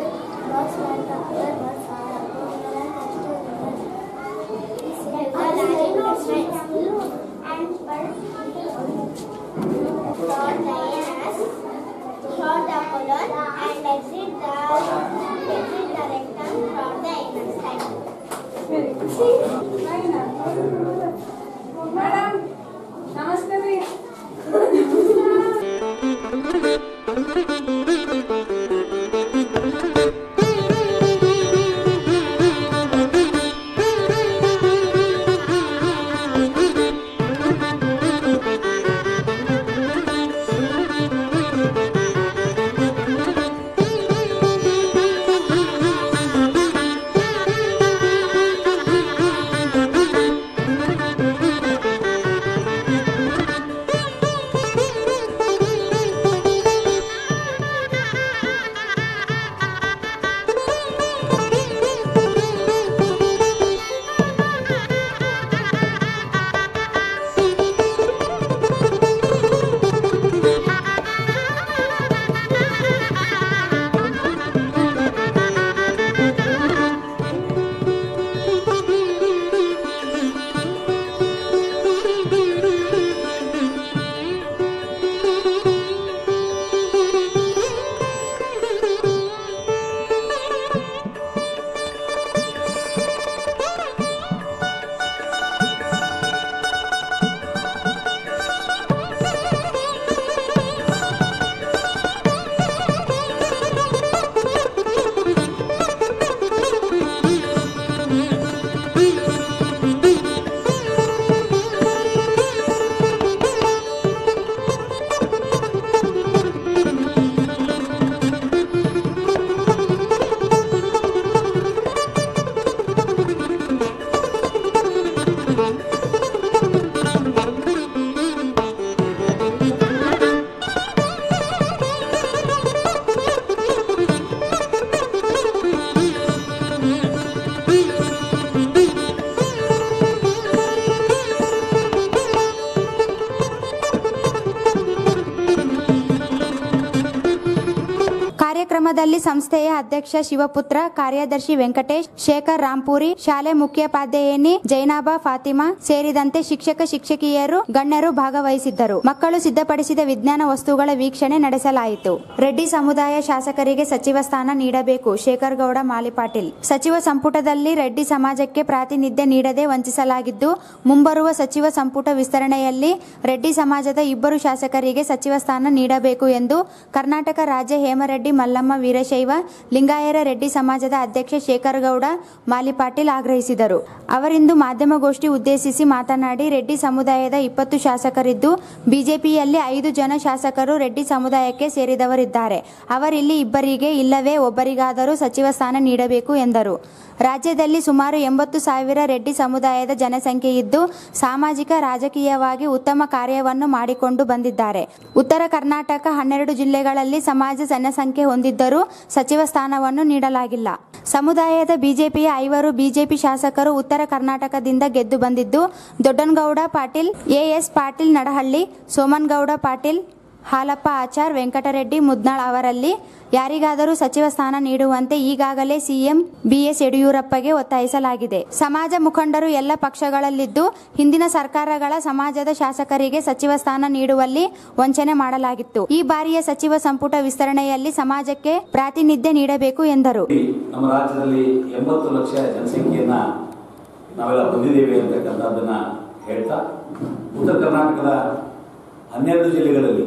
ಕಾರ್ಯಕ್ರಮದಲ್ಲಿ ಸಂಸ್ಥೆಯ ಅಧ್ಯಕ್ಷ ಶಿವಪುತ್ರ ಕಾರ್ಯದರ್ಶಿ ವೆಂಕಟೇಶ್ ಶೇಖರ್ ರಾಂಪುರಿ ಶಾಲೆ ಮುಖ್ಯೋಪಾಧ್ಯಾಯಿನಿ ಜೈನಾಬಾ ಫಾತಿಮಾ ಸೇರಿದಂತೆ ಶಿಕ್ಷಕ ಶಿಕ್ಷಕಿಯರು ಗಣ್ಯರು ಭಾಗವಹಿಸಿದ್ದರು ಮಕ್ಕಳು ಸಿದ್ಧಪಡಿಸಿದ ವಿಜ್ಞಾನ ವಸ್ತುಗಳ ವೀಕ್ಷಣೆ ನಡೆಸಲಾಯಿತು ರೆಡ್ಡಿ ಸಮುದಾಯ ಶಾಸಕರಿಗೆ ಸಚಿವ ಸ್ಥಾನ ನೀಡಬೇಕು ಶೇಖರ್ ಗೌಡ ಮಾಲಿಪಾಟೀಲ್ ಸಚಿವ ಸಂಪುಟದಲ್ಲಿ ರೆಡ್ಡಿ ಸಮಾಜಕ್ಕೆ ಪ್ರಾತಿನಿಧ್ಯ ನೀಡದೆ ವಂಚಿಸಲಾಗಿದ್ದು ಮುಂಬರುವ ಸಚಿವ ಸಂಪುಟ ವಿಸ್ತರಣೆಯಲ್ಲಿ ರೆಡ್ಡಿ ಸಮಾಜದ ಇಬ್ಬರು ಶಾಸಕರಿಗೆ ಸಚಿವ ಸ್ಥಾನ ನೀಡಬೇಕು ಎಂದು ಕರ್ನಾಟಕ ರಾಜ್ಯ ಹೇಮರೆಡ್ಡಿ ಮಲ್ಲಮ್ಮ ವೀರಶೈವ ಲಿಂಗಾಯರ ರೆಡ್ಡಿ ಸಮಾಜದ ಅಧ್ಯಕ್ಷ ಶೇಖರ್ ಗೌಡ ಮಾಲಿಪಾಟೀಲ್ ಆಗ್ರಹಿಸಿದರು ಅವರಿಂದು ಮಾಧ್ಯಮಗೋಷ್ಠಿ ಉದ್ದೇಶಿಸಿ ಮಾತನಾಡಿ ರೆಡ್ಡಿ ಸಮುದಾಯದ ಇಪ್ಪತ್ತು ಶಾಸಕರಿದ್ದು ಬಿಜೆಪಿಯಲ್ಲಿ ಐದು ಜನ ಶಾಸಕರು ರೆಡ್ಡಿ ಸಮುದಾಯಕ್ಕೆ ಸೇರಿದವರಿದ್ದಾರೆ ಅವರಿಲ್ಲಿ ಇಬ್ಬರಿಗೆ ಇಲ್ಲವೇ ಒಬ್ಬರಿಗಾದರೂ ಸಚಿವ ಸ್ಥಾನ ನೀಡಬೇಕು ಎಂದರು ರಾಜ್ಯದಲ್ಲಿ ಸುಮಾರು ಎಂಬತ್ತು ಸಾವಿರ ರೆಡ್ಡಿ ಸಮುದಾಯದ ಜನಸಂಖ್ಯೆ ಇದ್ದು ಸಾಮಾಜಿಕ ರಾಜಕೀಯವಾಗಿ ಉತ್ತಮ ಕಾರ್ಯವನ್ನು ಮಾಡಿಕೊಂಡು ಬಂದಿದ್ದಾರೆ ಉತ್ತರ ಕರ್ನಾಟಕ ಹನ್ನೆರಡು ಜಿಲ್ಲೆಗಳಲ್ಲಿ ಸಮಾಜ ಜನಸಂಖ್ಯೆ ಹೊಂದಿದ್ದರೂ ಸಚಿವ ಸ್ಥಾನವನ್ನು ನೀಡಲಾಗಿಲ್ಲ ಸಮುದಾಯದ ಬಿಜೆಪಿಯ ಐವರು ಬಿಜೆಪಿ ಶಾಸಕರು ಉತ್ತರ ಕರ್ನಾಟಕದಿಂದ ಗೆದ್ದು ಬಂದಿದ್ದು ದೊಡ್ಡನಗೌಡ ಪಾಟೀಲ್ ಎಎಸ್ ಪಾಟೀಲ್ ನಡಹಳ್ಳಿ ಸೋಮನಗೌಡ ಪಾಟೀಲ್ ಹಾಲಪ್ಪ ಆಚಾರ್ ವೆಂಕಟರೆಡ್ಡಿ ಮುದ್ನಾಳ್ ಅವರಲ್ಲಿ ಯಾರಿಗಾದರೂ ಸಚಿವ ಸ್ಥಾನ ನೀಡುವಂತೆ ಈಗಾಗಲೇ ಸಿಎಂ ಬಿಎಸ್ ಯಡಿಯೂರಪ್ಪಗೆ ಒತ್ತಾಯಿಸಲಾಗಿದೆ ಸಮಾಜ ಮುಖಂಡರು ಎಲ್ಲ ಪಕ್ಷಗಳಲ್ಲಿದ್ದು ಹಿಂದಿನ ಸರ್ಕಾರಗಳ ಸಮಾಜದ ಶಾಸಕರಿಗೆ ಸಚಿವ ಸ್ಥಾನ ನೀಡುವಲ್ಲಿ ವಂಚನೆ ಮಾಡಲಾಗಿತ್ತು ಈ ಬಾರಿಯ ಸಚಿವ ಸಂಪುಟ ವಿಸ್ತರಣೆಯಲ್ಲಿ ಸಮಾಜಕ್ಕೆ ಪ್ರಾತಿನಿಧ್ಯ ನೀಡಬೇಕು ಎಂದರು ನಮ್ಮ ರಾಜ್ಯದಲ್ಲಿ ಎಂಬತ್ತು ಲಕ್ಷ ಜನಸಂಖ್ಯೆಯನ್ನ ನಾವೆಲ್ಲ ಹೊಂದಿದ್ದೇವೆ ಅಂತಕ್ಕಂಥದ್ದನ್ನ ಹೇಳ್ತಾ ಉತ್ತರ ಕರ್ನಾಟಕದ ಹನ್ನೆರಡು ಜಿಲ್ಲೆಗಳಲ್ಲಿ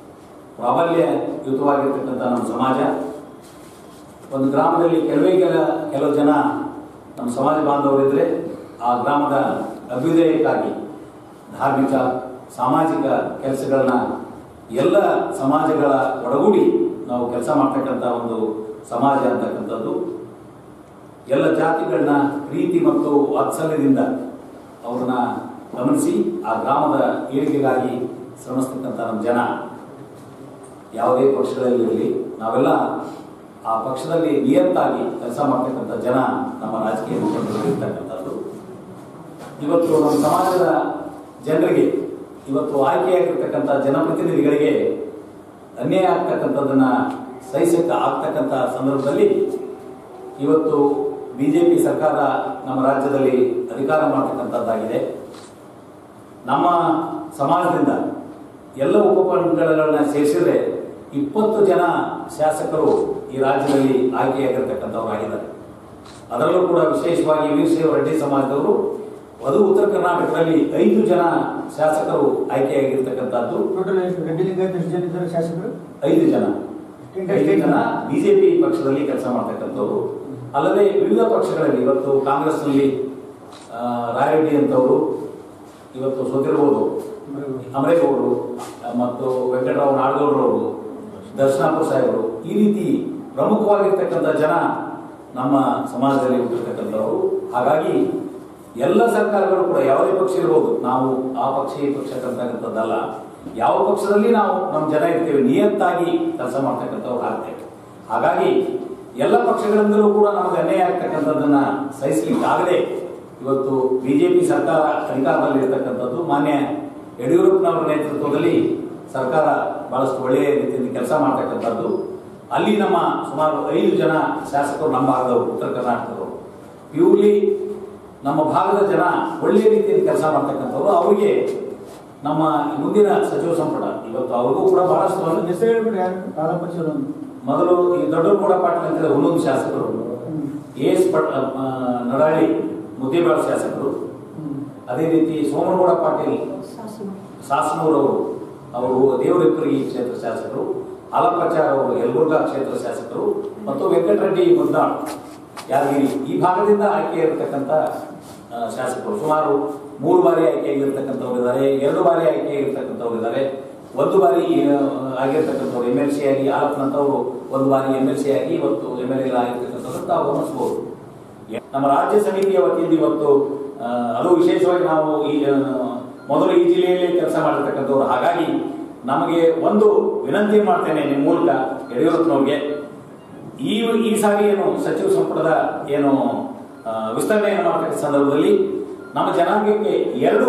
ಪ್ರಾಬಲ್ಯಯುತವಾಗಿರ್ತಕ್ಕಂಥ ನಮ್ಮ ಸಮಾಜ ಒಂದು ಗ್ರಾಮದಲ್ಲಿ ಕೆಲವೇ ಕೆಲ ಕೆಲವು ಜನ ನಮ್ಮ ಸಮಾಜ ಬಾಂಧವರಿದ್ದರೆ ಆ ಗ್ರಾಮದ ಅಭ್ಯುದಯಕ್ಕಾಗಿ ಧಾರ್ಮಿಕ ಸಾಮಾಜಿಕ ಕೆಲಸಗಳನ್ನ ಎಲ್ಲ ಸಮಾಜಗಳ ಒಡಗೂಡಿ ನಾವು ಕೆಲಸ ಮಾಡ್ತಕ್ಕಂಥ ಒಂದು ಸಮಾಜ ಅಂತಕ್ಕಂಥದ್ದು ಎಲ್ಲ ಜಾತಿಗಳನ್ನ ಪ್ರೀತಿ ಮತ್ತು ವಾತ್ಸಲ್ಯದಿಂದ ಅವ್ರನ್ನ ಗಮನಿಸಿ ಆ ಗ್ರಾಮದ ಏಳಿಗೆಗಾಗಿ ಶ್ರಮಿಸ್ತಕ್ಕಂಥ ನಮ್ಮ ಜನ ಯಾವುದೇ ಪಕ್ಷಗಳಲ್ಲಿರಲಿ ನಾವೆಲ್ಲ ಆ ಪಕ್ಷದಲ್ಲಿ ನಿಯತ್ತಾಗಿ ಕೆಲಸ ಮಾಡ್ತಕ್ಕಂಥ ಜನ ನಮ್ಮ ರಾಜಕೀಯ ಮುಖಂಡರು ಇರ್ತಕ್ಕಂಥದ್ದು ಇವತ್ತು ನಮ್ಮ ಸಮಾಜದ ಜನರಿಗೆ ಇವತ್ತು ಆಯ್ಕೆಯಾಗಿರ್ತಕ್ಕಂಥ ಜನಪ್ರತಿನಿಧಿಗಳಿಗೆ ಅನ್ಯಾಯ ಆಗ್ತಕ್ಕಂಥದ್ದನ್ನ ಸಹಿಸಕ್ಕ ಆಗ್ತಕ್ಕಂಥ ಸಂದರ್ಭದಲ್ಲಿ ಇವತ್ತು ಬಿಜೆಪಿ ಸರ್ಕಾರ ನಮ್ಮ ರಾಜ್ಯದಲ್ಲಿ ಅಧಿಕಾರ ಮಾಡ್ತಕ್ಕಂಥದ್ದಾಗಿದೆ ನಮ್ಮ ಸಮಾಜದಿಂದ ಎಲ್ಲ ಉಪಪಂಗಡಗಳನ್ನ ಸೇರಿಸಿದ್ರೆ ಇಪ್ಪತ್ತು ಜನ ಶಾಸಕರು ಈ ರಾಜ್ಯದಲ್ಲಿ ಆಯ್ಕೆಯಾಗಿರ್ತಕ್ಕಂಥವರಾಗಿದ್ದಾರೆ ಅದರಲ್ಲೂ ಕೂಡ ವಿಶೇಷವಾಗಿ ವೀರಶೈವ ರೆಡ್ಡಿ ಸಮಾಜದವರು ಅದು ಉತ್ತರ ಕರ್ನಾಟಕದಲ್ಲಿ ಐದು ಜನ ಶಾಸಕರು ಆಯ್ಕೆಯಾಗಿರ್ತಕ್ಕಂಥದ್ದು ಶಾಸಕರು ಐದು ಜನ ಐದು ಜನ ಬಿಜೆಪಿ ಪಕ್ಷದಲ್ಲಿ ಕೆಲಸ ಮಾಡ್ತಕ್ಕಂಥವ್ರು ಅಲ್ಲದೆ ವಿವಿಧ ಪಕ್ಷಗಳಲ್ಲಿ ಇವತ್ತು ಕಾಂಗ್ರೆಸ್ನಲ್ಲಿ ಆ, ರಾಯರೆಡ್ಡಿ ಅಂತವರು ಇವತ್ತು ಸೋತಿರ್ಬೋದು ಅಮರೇಗೌಡರು ಮತ್ತು ವೆಂಕಟರಾವ್ ನಾಡಗೌಡರವರು ದರ್ಶನಾಪುರ ಸಾಹೇಬರು ಈ ರೀತಿ ಪ್ರಮುಖವಾಗಿರ್ತಕ್ಕಂಥ ಜನ ನಮ್ಮ ಸಮಾಜದಲ್ಲಿ ಹುಟ್ಟಿರ್ತಕ್ಕಂಥವ್ರು ಹಾಗಾಗಿ ಎಲ್ಲ ಸರ್ಕಾರಗಳು ಕೂಡ ಯಾವುದೇ ಪಕ್ಷ ಇರ್ಬೋದು ನಾವು ಆ ಪಕ್ಷ ಈ ಪಕ್ಷ ಅಂತಕ್ಕಂಥದ್ದಲ್ಲ ಯಾವ ಪಕ್ಷದಲ್ಲಿ ನಾವು ನಮ್ಮ ಜನ ಇರ್ತೇವೆ ನಿಯತ್ತಾಗಿ ಕೆಲಸ ಮಾಡ್ತಕ್ಕಂಥವ್ರು ಆಗ್ತೇವೆ ಹಾಗಾಗಿ ಎಲ್ಲ ಪಕ್ಷಗಳಿಂದಲೂ ಕೂಡ ನಮಗೆ ಅನ್ಯಾಯ ಆಗ್ತಕ್ಕಂಥದ್ದನ್ನ ಸಹಿಸಲಿಕ್ಕಾಗದೆ ಇವತ್ತು ಬಿಜೆಪಿ ಸರ್ಕಾರ ಅಧಿಕಾರದಲ್ಲಿ ಇರತಕ್ಕಂಥದ್ದು ಮಾನ್ಯ ಯಡಿಯೂರಪ್ಪನವರ ನೇತೃತ್ವದಲ್ಲಿ ಸರ್ಕಾರ ಬಹಳಷ್ಟು ಒಳ್ಳೆಯ ರೀತಿಯಲ್ಲಿ ಕೆಲಸ ಮಾಡ್ತಕ್ಕಂಥದ್ದು ಅಲ್ಲಿ ನಮ್ಮ ಸುಮಾರು ಐದು ಜನ ಶಾಸಕರು ನಮ್ಮ ಭಾಗದವರು ಉತ್ತರ ಕರ್ನಾಟಕದವರು ಪ್ಯೂರ್ಲಿ ನಮ್ಮ ಭಾಗದ ಜನ ಒಳ್ಳೆಯ ರೀತಿಯಲ್ಲಿ ಕೆಲಸ ಮಾಡ್ತಕ್ಕಂಥವ್ರು ಅವರಿಗೆ ನಮ್ಮ ಮುಂದಿನ ಸಚಿವ ಸಂಪುಟ ಇವತ್ತು ಅವ್ರಿಗೂ ಕೂಡ ಬಹಳಷ್ಟು ಹೆಸರು ಹೇಳ್ಬಿಡಿ ಯಾರು ಕಾಲಪಕ್ಷರು ಅಂತ ಮೊದಲು ಈ ದೊಡ್ಡಗೌಡ ಪಾಟೀಲ್ ಅಂತ ಹುಲ್ಲೂರು ಶಾಸಕರು ಎ ಎಸ್ ಪಟ್ ಆ, ನಡಾಳಿ ಮುದ್ದೇಬೇಳ ಶಾಸಕರು ಅದೇ ರೀತಿ ಸೋಮನಗೌಡ ಪಾಟೀಲ್ ಸಾಸನೂರವರು ಅವರು ದೇವರಿಪ್ಪರಿಗೆ ಕ್ಷೇತ್ರ ಶಾಸಕರು ಹಾಲಪ್ಪಾಚಾರ್ ಅವರು ಯಲಬುರ್ಗಾ ಕ್ಷೇತ್ರ ಶಾಸಕರು ಮತ್ತು ವೆಂಕಟರೆಡ್ಡಿ ಮುದ್ನಾಳ್ ಯಾದಗಿರಿ ಈ ಭಾಗದಿಂದ ಆಯ್ಕೆಯಾಗಿರ್ತಕ್ಕಂಥ ಆ, ಶಾಸಕರು ಸುಮಾರು ಮೂರು ಬಾರಿ ಆಯ್ಕೆಯಾಗಿರ್ತಕ್ಕಂಥವ್ರು ಇದ್ದಾರೆ ಎರಡು ಬಾರಿ ಆಯ್ಕೆಯಾಗಿರ್ತಕ್ಕಂಥವ್ರು ಇದ್ದಾರೆ ಒಂದು ಬಾರಿ ಆ, ಆಗಿರ್ತಕ್ಕಂಥವ್ರು ಎಮ್ ಎಲ್ ಸಿ ಆಗಿ ಹಾಲಪ್ಪನಂತವರು ಒಂದು ಬಾರಿ ಎಮ್ ಎಲ್ ಸಿ ಆಗಿ ಇವತ್ತು ಎಮ್ ಎಲ್ ಎಲ್ ಆಗಿರ್ತಕ್ಕಂಥದ್ದು ತಾವು ಗಮನಿಸಬಹುದು ನಮ್ಮ ರಾಜ್ಯ ಸಮಿತಿಯ ವತಿಯಿಂದ ಇವತ್ತು ಆ, ಅದು ವಿಶೇಷವಾಗಿ ನಾವು ಈ ಆ, ಮೊದಲು ಈ ಜಿಲ್ಲೆಯಲ್ಲೇ ಕೆಲಸ ಮಾಡಿರ್ತಕ್ಕಂಥವ್ರು ಹಾಗಾಗಿ ನಮಗೆ ಒಂದು ವಿನಂತಿ ಮಾಡ್ತೇನೆ ನಿಮ್ಮ ಮೂಲಕ ಯಡಿಯೂರಪ್ಪನವ್ರಿಗೆ ಈ ಈ ಸಾರಿ ಏನು ಸಚಿವ ಸಂಪುಟದ ಏನು ಆ, ವಿಸ್ತರಣೆಯನ್ನು ಮಾಡತಕ್ಕ ಸಂದರ್ಭದಲ್ಲಿ ನಮ್ಮ ಜನಾಂಗಕ್ಕೆ ಎರಡು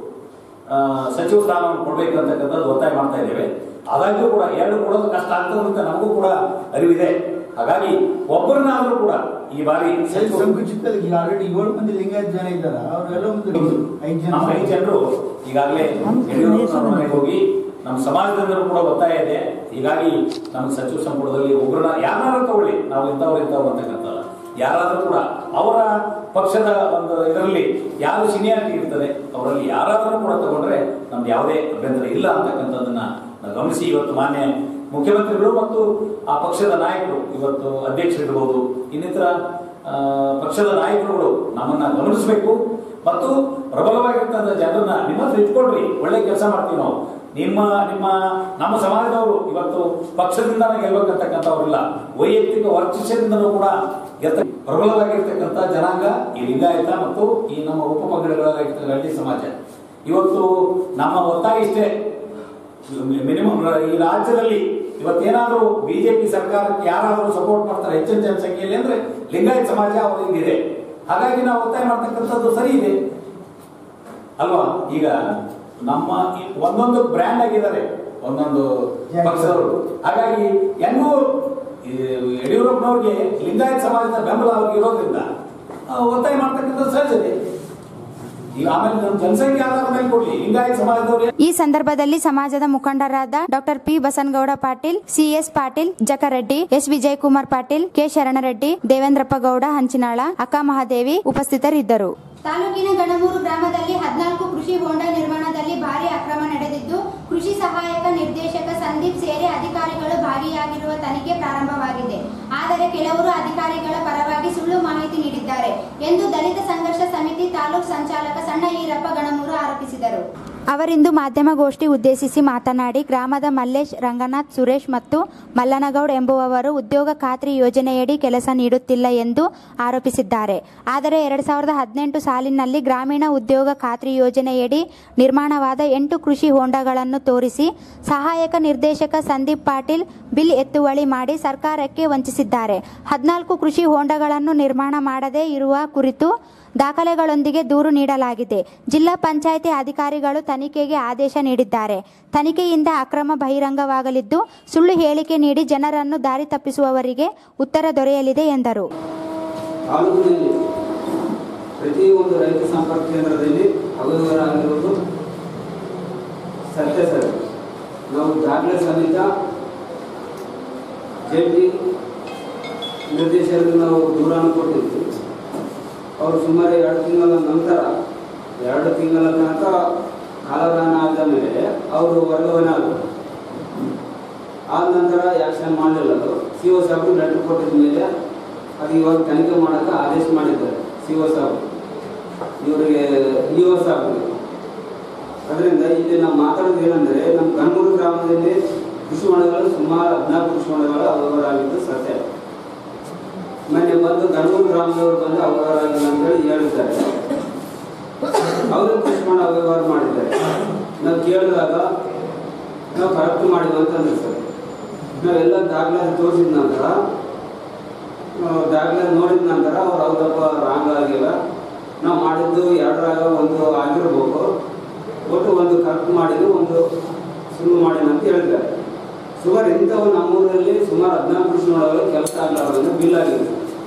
ಆ, ಸಚಿವ ಸ್ಥಾನವನ್ನು ಕೊಡಬೇಕು ಅಂತಕ್ಕಂಥದ್ದು ಒತ್ತಾಯ ಮಾಡ್ತಾ ಇದ್ದೇವೆ ಆದಾಗ್ಯೂ ಕೂಡ ಎರಡು ಕೊಡೋದು ಕಷ್ಟ ಆಗ್ತದೆ ಅಂತ ನಮಗೂ ಕೂಡ ಅರಿವಿದೆ ಹಾಗಾಗಿ ಒಬ್ಬರನ್ನಾದ್ರೂ ಕೂಡ ಈ ಬಾರಿ ಸಂಕುಚಿತದಲ್ಲಿ ಈಗ ಆಲ್ರೆಡಿ ಏಳು ಮಂದಿ ಲಿಂಗಾಯತ್ ಜನ ಇದ್ದಾರ ಅವರೆಲ್ಲ ಮುಂದೆ ಐದು ಜನ ನಮ್ಮ ಐದು ಜನರು ಈಗಾಗಲೇ ಯಡಿಯೂರಪ್ಪನವರ ಮನೆಗೆ ಹೋಗಿ ನಮ್ಮ ಸಮಾಜದಿಂದಲೂ ಕೂಡ ಒತ್ತಾಯ ಇದೆ ಹೀಗಾಗಿ ನಮ್ಮ ಸಚಿವ ಸಂಪುಟದಲ್ಲಿ ಒಬ್ಬರನ್ನ ಯಾರಾದ್ರೂ ತಗೊಳ್ಳಿ ನಾವು ಇಂಥವ್ರು ಇಂಥವ್ರು ಅಂತಕ್ಕಂಥಲ್ಲ ಯಾರಾದ್ರೂ ಕೂಡ ಅವರ ಪಕ್ಷದ ಒಂದು ಇದರಲ್ಲಿ ಯಾರು ಸೀನಿಯಾರಿಟಿ ಇರ್ತದೆ ಅವರಲ್ಲಿ ಯಾರಾದ್ರೂ ಕೂಡ ತಗೊಂಡ್ರೆ ನಮ್ದು ಯಾವುದೇ ಅಭ್ಯಂತರ ಇಲ್ಲ ಅಂತಕ್ಕಂಥದ್ದನ್ನ ನಾವು ಗಮನಿಸಿ ಇವತ್ತು ಮಾನ್ಯ ಮುಖ್ಯಮಂತ್ರಿಗಳು ಮತ್ತು ಆ ಪಕ್ಷದ ನಾಯಕರು ಇವತ್ತು ಅಧ್ಯಕ್ಷರಿರ್ಬೋದು ಇನ್ನಿತರ ಆ, ಪಕ್ಷದ ನಾಯಕರುಗಳು ನಮ್ಮನ್ನ ಗಮನಿಸಬೇಕು ಮತ್ತು ಪ್ರಬಲವಾಗಿರ್ತಕ್ಕಂಥ ಜನರನ್ನ ನಿಮ್ಮ ಹತ್ರ ಇಟ್ಕೊಳ್ರಿ ಒಳ್ಳೆ ಕೆಲಸ ಮಾಡ್ತೀವಿ ನಾವು ನಿಮ್ಮ ನಿಮ್ಮ ನಮ್ಮ ಸಮಾಜದವರು ಇವತ್ತು ಪಕ್ಷದಿಂದ ಗೆಲ್ಬೇಕಂತಕ್ಕಂಥವ್ರಿಲ್ಲ ವೈಯಕ್ತಿಕ ವರ್ಚಸ್ಸಿನಿಂದಲೂ ಕೂಡ ಗೆದ್ದ ಪ್ರಬಲವಾಗಿರ್ತಕ್ಕಂಥ ಜನಾಂಗ ಈ ಲಿಂಗಾಯತ ಮತ್ತು ಈ ನಮ್ಮ ಉಪಪಂಗಡಗಳಾಗಿರ್ತಕ್ಕಂಥ ರೆಡ್ಡಿ ಸಮಾಜ ಇವತ್ತು ನಮ್ಮ ಒತ್ತಾಯ ಇಷ್ಟೇ ಮಿನಿಮಮ್ ಈ ರಾಜ್ಯದಲ್ಲಿ ಇವತ್ತೇನಾದ್ರೂ ಬಿಜೆಪಿ ಸರ್ಕಾರಕ್ಕೆ ಯಾರಾದರೂ ಸಪೋರ್ಟ್ ಮಾಡ್ತಾರೆ ಹೆಚ್ಚಿನ ಜನಸಂಖ್ಯೆಯಲ್ಲಿ ಅಂದ್ರೆ ಲಿಂಗಾಯತ್ ಸಮಾಜ ಅವರಿಂದ ಇದೆ ಹಾಗಾಗಿ ನಾವು ಒತ್ತಾಯ ಮಾಡ್ತಕ್ಕಂಥದ್ದು ಸರಿ ಇದೆ ಅಲ್ವಾ ಈಗ ನಮ್ಮ ಈ ಒಂದೊಂದು ಬ್ರ್ಯಾಂಡ್ ಆಗಿದ್ದಾರೆ ಒಂದೊಂದು ಪಕ್ಷದವರು ಹಾಗಾಗಿ ಹೆಂಗೂ ಈ ಯಡಿಯೂರಪ್ಪನವ್ರಿಗೆ ಲಿಂಗಾಯತ್ ಸಮಾಜದ ಬೆಂಬಲ ಅವ್ರಿಗೆ ಇರೋದ್ರಿಂದ ಆ, ಒತ್ತಾಯ ಮಾಡ್ತಕ್ಕಂಥದ್ದು ಸಹಜತೆ ಈಗ ಆಮೇಲೆ ನಮ್ಮ ಜನಸಂಖ್ಯೆ ಆಧಾರದ ಮೇಲೆ ಕೊಡ್ಲಿ ಲಿಂಗಾಯತ್ ಸಮಾಜದವ್ರು ಈ ಸಂದರ್ಭದಲ್ಲಿ ಸಮಾಜದ ಮುಖಂಡರಾದ doctor P Basanagouda Patil CS Patil Jakareddy S Vijayakumar Patil K Sharanareddy Devendrappa Gouda Hanchinala Akka Mahadevi ಉಪಸ್ಥಿತರಿದ್ದರು ತಾಲೂಕಿನ ಗಣಮೂರು ಗ್ರಾಮದಲ್ಲಿ ಹದಿನಾಲ್ಕು ಕೃಷಿ ಹೊಂಡ ನಿರ್ಮಾಣದಲ್ಲಿ ಭಾರಿ ಅಕ್ರಮ ನಡೆದಿದ್ದು ಕೃಷಿ ಸಹಾಯಕ ನಿರ್ದೇಶಕ ಸಂದೀಪ್ ಸೇರಿ ಅಧಿಕಾರಿಗಳು ಭಾಗಿಯಾಗಿರುವ ತನಿಖೆ ಪ್ರಾರಂಭವಾಗಿದೆ ಆದರೆ ಕೆಲವರು ಅಧಿಕಾರಿಗಳ ಪರವಾಗಿ ಸುಳ್ಳು ಮಾಹಿತಿ ನೀಡಿದ್ದಾರೆ ಎಂದು ದಲಿತ ಸಂಘರ್ಷ ಸಮಿತಿ ತಾಲೂಕು ಸಂಚಾಲಕ ಸಣ್ಣ ಈರಪ್ಪ ಗಣಮೂರು ಆರೋಪಿಸಿದರು ಅವರಿಂದು ಮಾಧ್ಯಮಗೋಷ್ಠಿ ಉದ್ದೇಶಿಸಿ ಮಾತನಾಡಿ ಗ್ರಾಮದ ಮಲ್ಲೇಶ್ ರಂಗನಾಥ್ ಸುರೇಶ್ ಮತ್ತು ಮಲ್ಲನಗೌಡ್ ಎಂಬುವವರು ಉದ್ಯೋಗ ಖಾತ್ರಿ ಯೋಜನೆಯಡಿ ಕೆಲಸ ನೀಡುತ್ತಿಲ್ಲ ಎಂದು ಆರೋಪಿಸಿದ್ದಾರೆ ಆದರೆ ಎರಡ್ ಸಾವಿರದ ಹದಿನೆಂಟು ಸಾಲಿನಲ್ಲಿ ಗ್ರಾಮೀಣ ಉದ್ಯೋಗ ಖಾತ್ರಿ ಯೋಜನೆಯಡಿ ನಿರ್ಮಾಣವಾದ ಎಂಟು ಕೃಷಿ ಹೊಂಡಗಳನ್ನು ತೋರಿಸಿ ಸಹಾಯಕ ನಿರ್ದೇಶಕ ಸಂದೀಪ್ ಪಾಟೀಲ್ ಬಿಲ್ ಎತ್ತುವಳಿ ಮಾಡಿ ಸರ್ಕಾರಕ್ಕೆ ವಂಚಿಸಿದ್ದಾರೆ ಹದಿನಾಲ್ಕು ಕೃಷಿ ಹೊಂಡಗಳನ್ನು ನಿರ್ಮಾಣ ಮಾಡದೇ ಇರುವ ಕುರಿತು ದಾಖಲೆಗಳೊಂದಿಗೆ ದೂರು ನೀಡಲಾಗಿದೆ ಜಿಲ್ಲಾ ಪಂಚಾಯಿತಿ ಅಧಿಕಾರಿಗಳು ತನಿಖೆಗೆ ಆದೇಶ ನೀಡಿದ್ದಾರೆ ತನಿಖೆಯಿಂದ ಅಕ್ರಮ ಬಹಿರಂಗವಾಗಲಿದ್ದು ಸುಳ್ಳು ಹೇಳಿಕೆ ನೀಡಿ ಜನರನ್ನು ದಾರಿ ತಪ್ಪಿಸುವವರಿಗೆ ಉತ್ತರ ದೊರೆಯಲಿದೆ ಎಂದರು ತಾಲೂಕಿನಲ್ಲಿ ಪ್ರತಿ ಒಂದು ರೈತ ಸಂಪರ್ಕ ಕೇಂದ್ರದಲ್ಲಿ ಅವ್ಯವಹಾರ ಆಗಿರುವುದು ಸತ್ಯ ಸರ್ ನಾವು ದಾಖಲೆ ಸಮೇತ ಜಂಟಿ ನಿರ್ದೇಶಕರಿಗೆ ನಾವು ದೂರನ್ನು ಕೊಟ್ಟಿದ್ವಿ ಅವರು ಸುಮಾರು ಎರಡು ತಿಂಗಳ ನಂತರ ಎರಡು ತಿಂಗಳ ತನಕ ಕಾಲದಾನ ಆದ ಮೇಲೆ ಅವರು ವರ್ಗಾವಣೆ ಆದರು ಆದ ನಂತರ ಆ್ಯಕ್ಷನ್ ಮಾಡಲಿಲ್ಲ ಅದು ಸಿ ಒ ಸಾಹೇಬರು ಲೆಟರ್ ಕೊಟ್ಟಿದ ಮೇಲೆ ಅದು ಇವಾಗ ತನಿಖೆ ಮಾಡೋಕ್ಕೆ ಆದೇಶ ಮಾಡಿದ್ದಾರೆ ಸಿ ಒ ಸಾಹೇಬ್ ಇವರಿಗೆ ಇ ಒ ಸಾಹೇಬ್ರಿಗೆ ಅದರಿಂದ ಇಲ್ಲಿ ನಾವು ಮಾತಾಡೋದು ಏನಂದರೆ ನಮ್ಮ ಗನ್ಮೂರು ಗ್ರಾಮದಲ್ಲಿ ಕೃಷಿ ಹೊಂಡಗಳು ಸುಮಾರು ಹದಿನಾಲ್ಕು ಕೃಷಿ ಹೊಂಡಗಳು ಅವ್ಯವಹಾರ ಆಗಿದ್ದು ಸತ್ಯ ಮೊನ್ನೆ ಬಂದು ಗನ್ಮೂರು ಗ್ರಾಮದವರು ಬಂದು ಅವ್ಯವಹಾರ ಆಗಿಲ್ಲ ಅಂತೇಳಿ ಹೇಳಿದ್ದಾರೆ ಅವರು ಕೃಷಿ ಹೊಂಡ ಅವ್ಯವಹಾರ ಮಾಡಿದ್ದಾರೆ ನಾವು ಕೇಳಿದಾಗ ನಾವು ಕರೆಕ್ಟ್ ಮಾಡಿದ್ವಿ ಅಂತಂದ್ರೆ ಸರ್ ನಾವೆಲ್ಲ ದಾಖಲಾತಿ ತೋರಿಸಿದ ನಂತರ ಆ, ದಾಖಲಾತಿ ನೋಡಿದ ನಂತರ ಅವ್ರು ಹೌದಪ್ಪ ರಾಂಗ್ ಆಗಿಲ್ಲ ನಾವು ಮಾಡಿದ್ದು ಎರಡರಾಗ ಒಂದು ಆಗಿರ್ಬೇಕು ಒಟ್ಟು ಒಂದು ಕರೆಕ್ಟ್ ಮಾಡಿದ್ದು ಒಂದು ಸುಳ್ಳು ಮಾಡಿನ ಅಂತ ಹೇಳಿದ್ದಾರೆ ಸುಮಾರು ಇಂಥವು ನಮ್ಮೂರಲ್ಲಿ ಸುಮಾರು ಹದಿನಾಲ್ಕು ಕೃಷಿ ಒಳಗೆ ಕೆಲಸ ಆಗಲಾರ್ದಂಗೆ ಬಿಲ್ ಆಗಿದೆ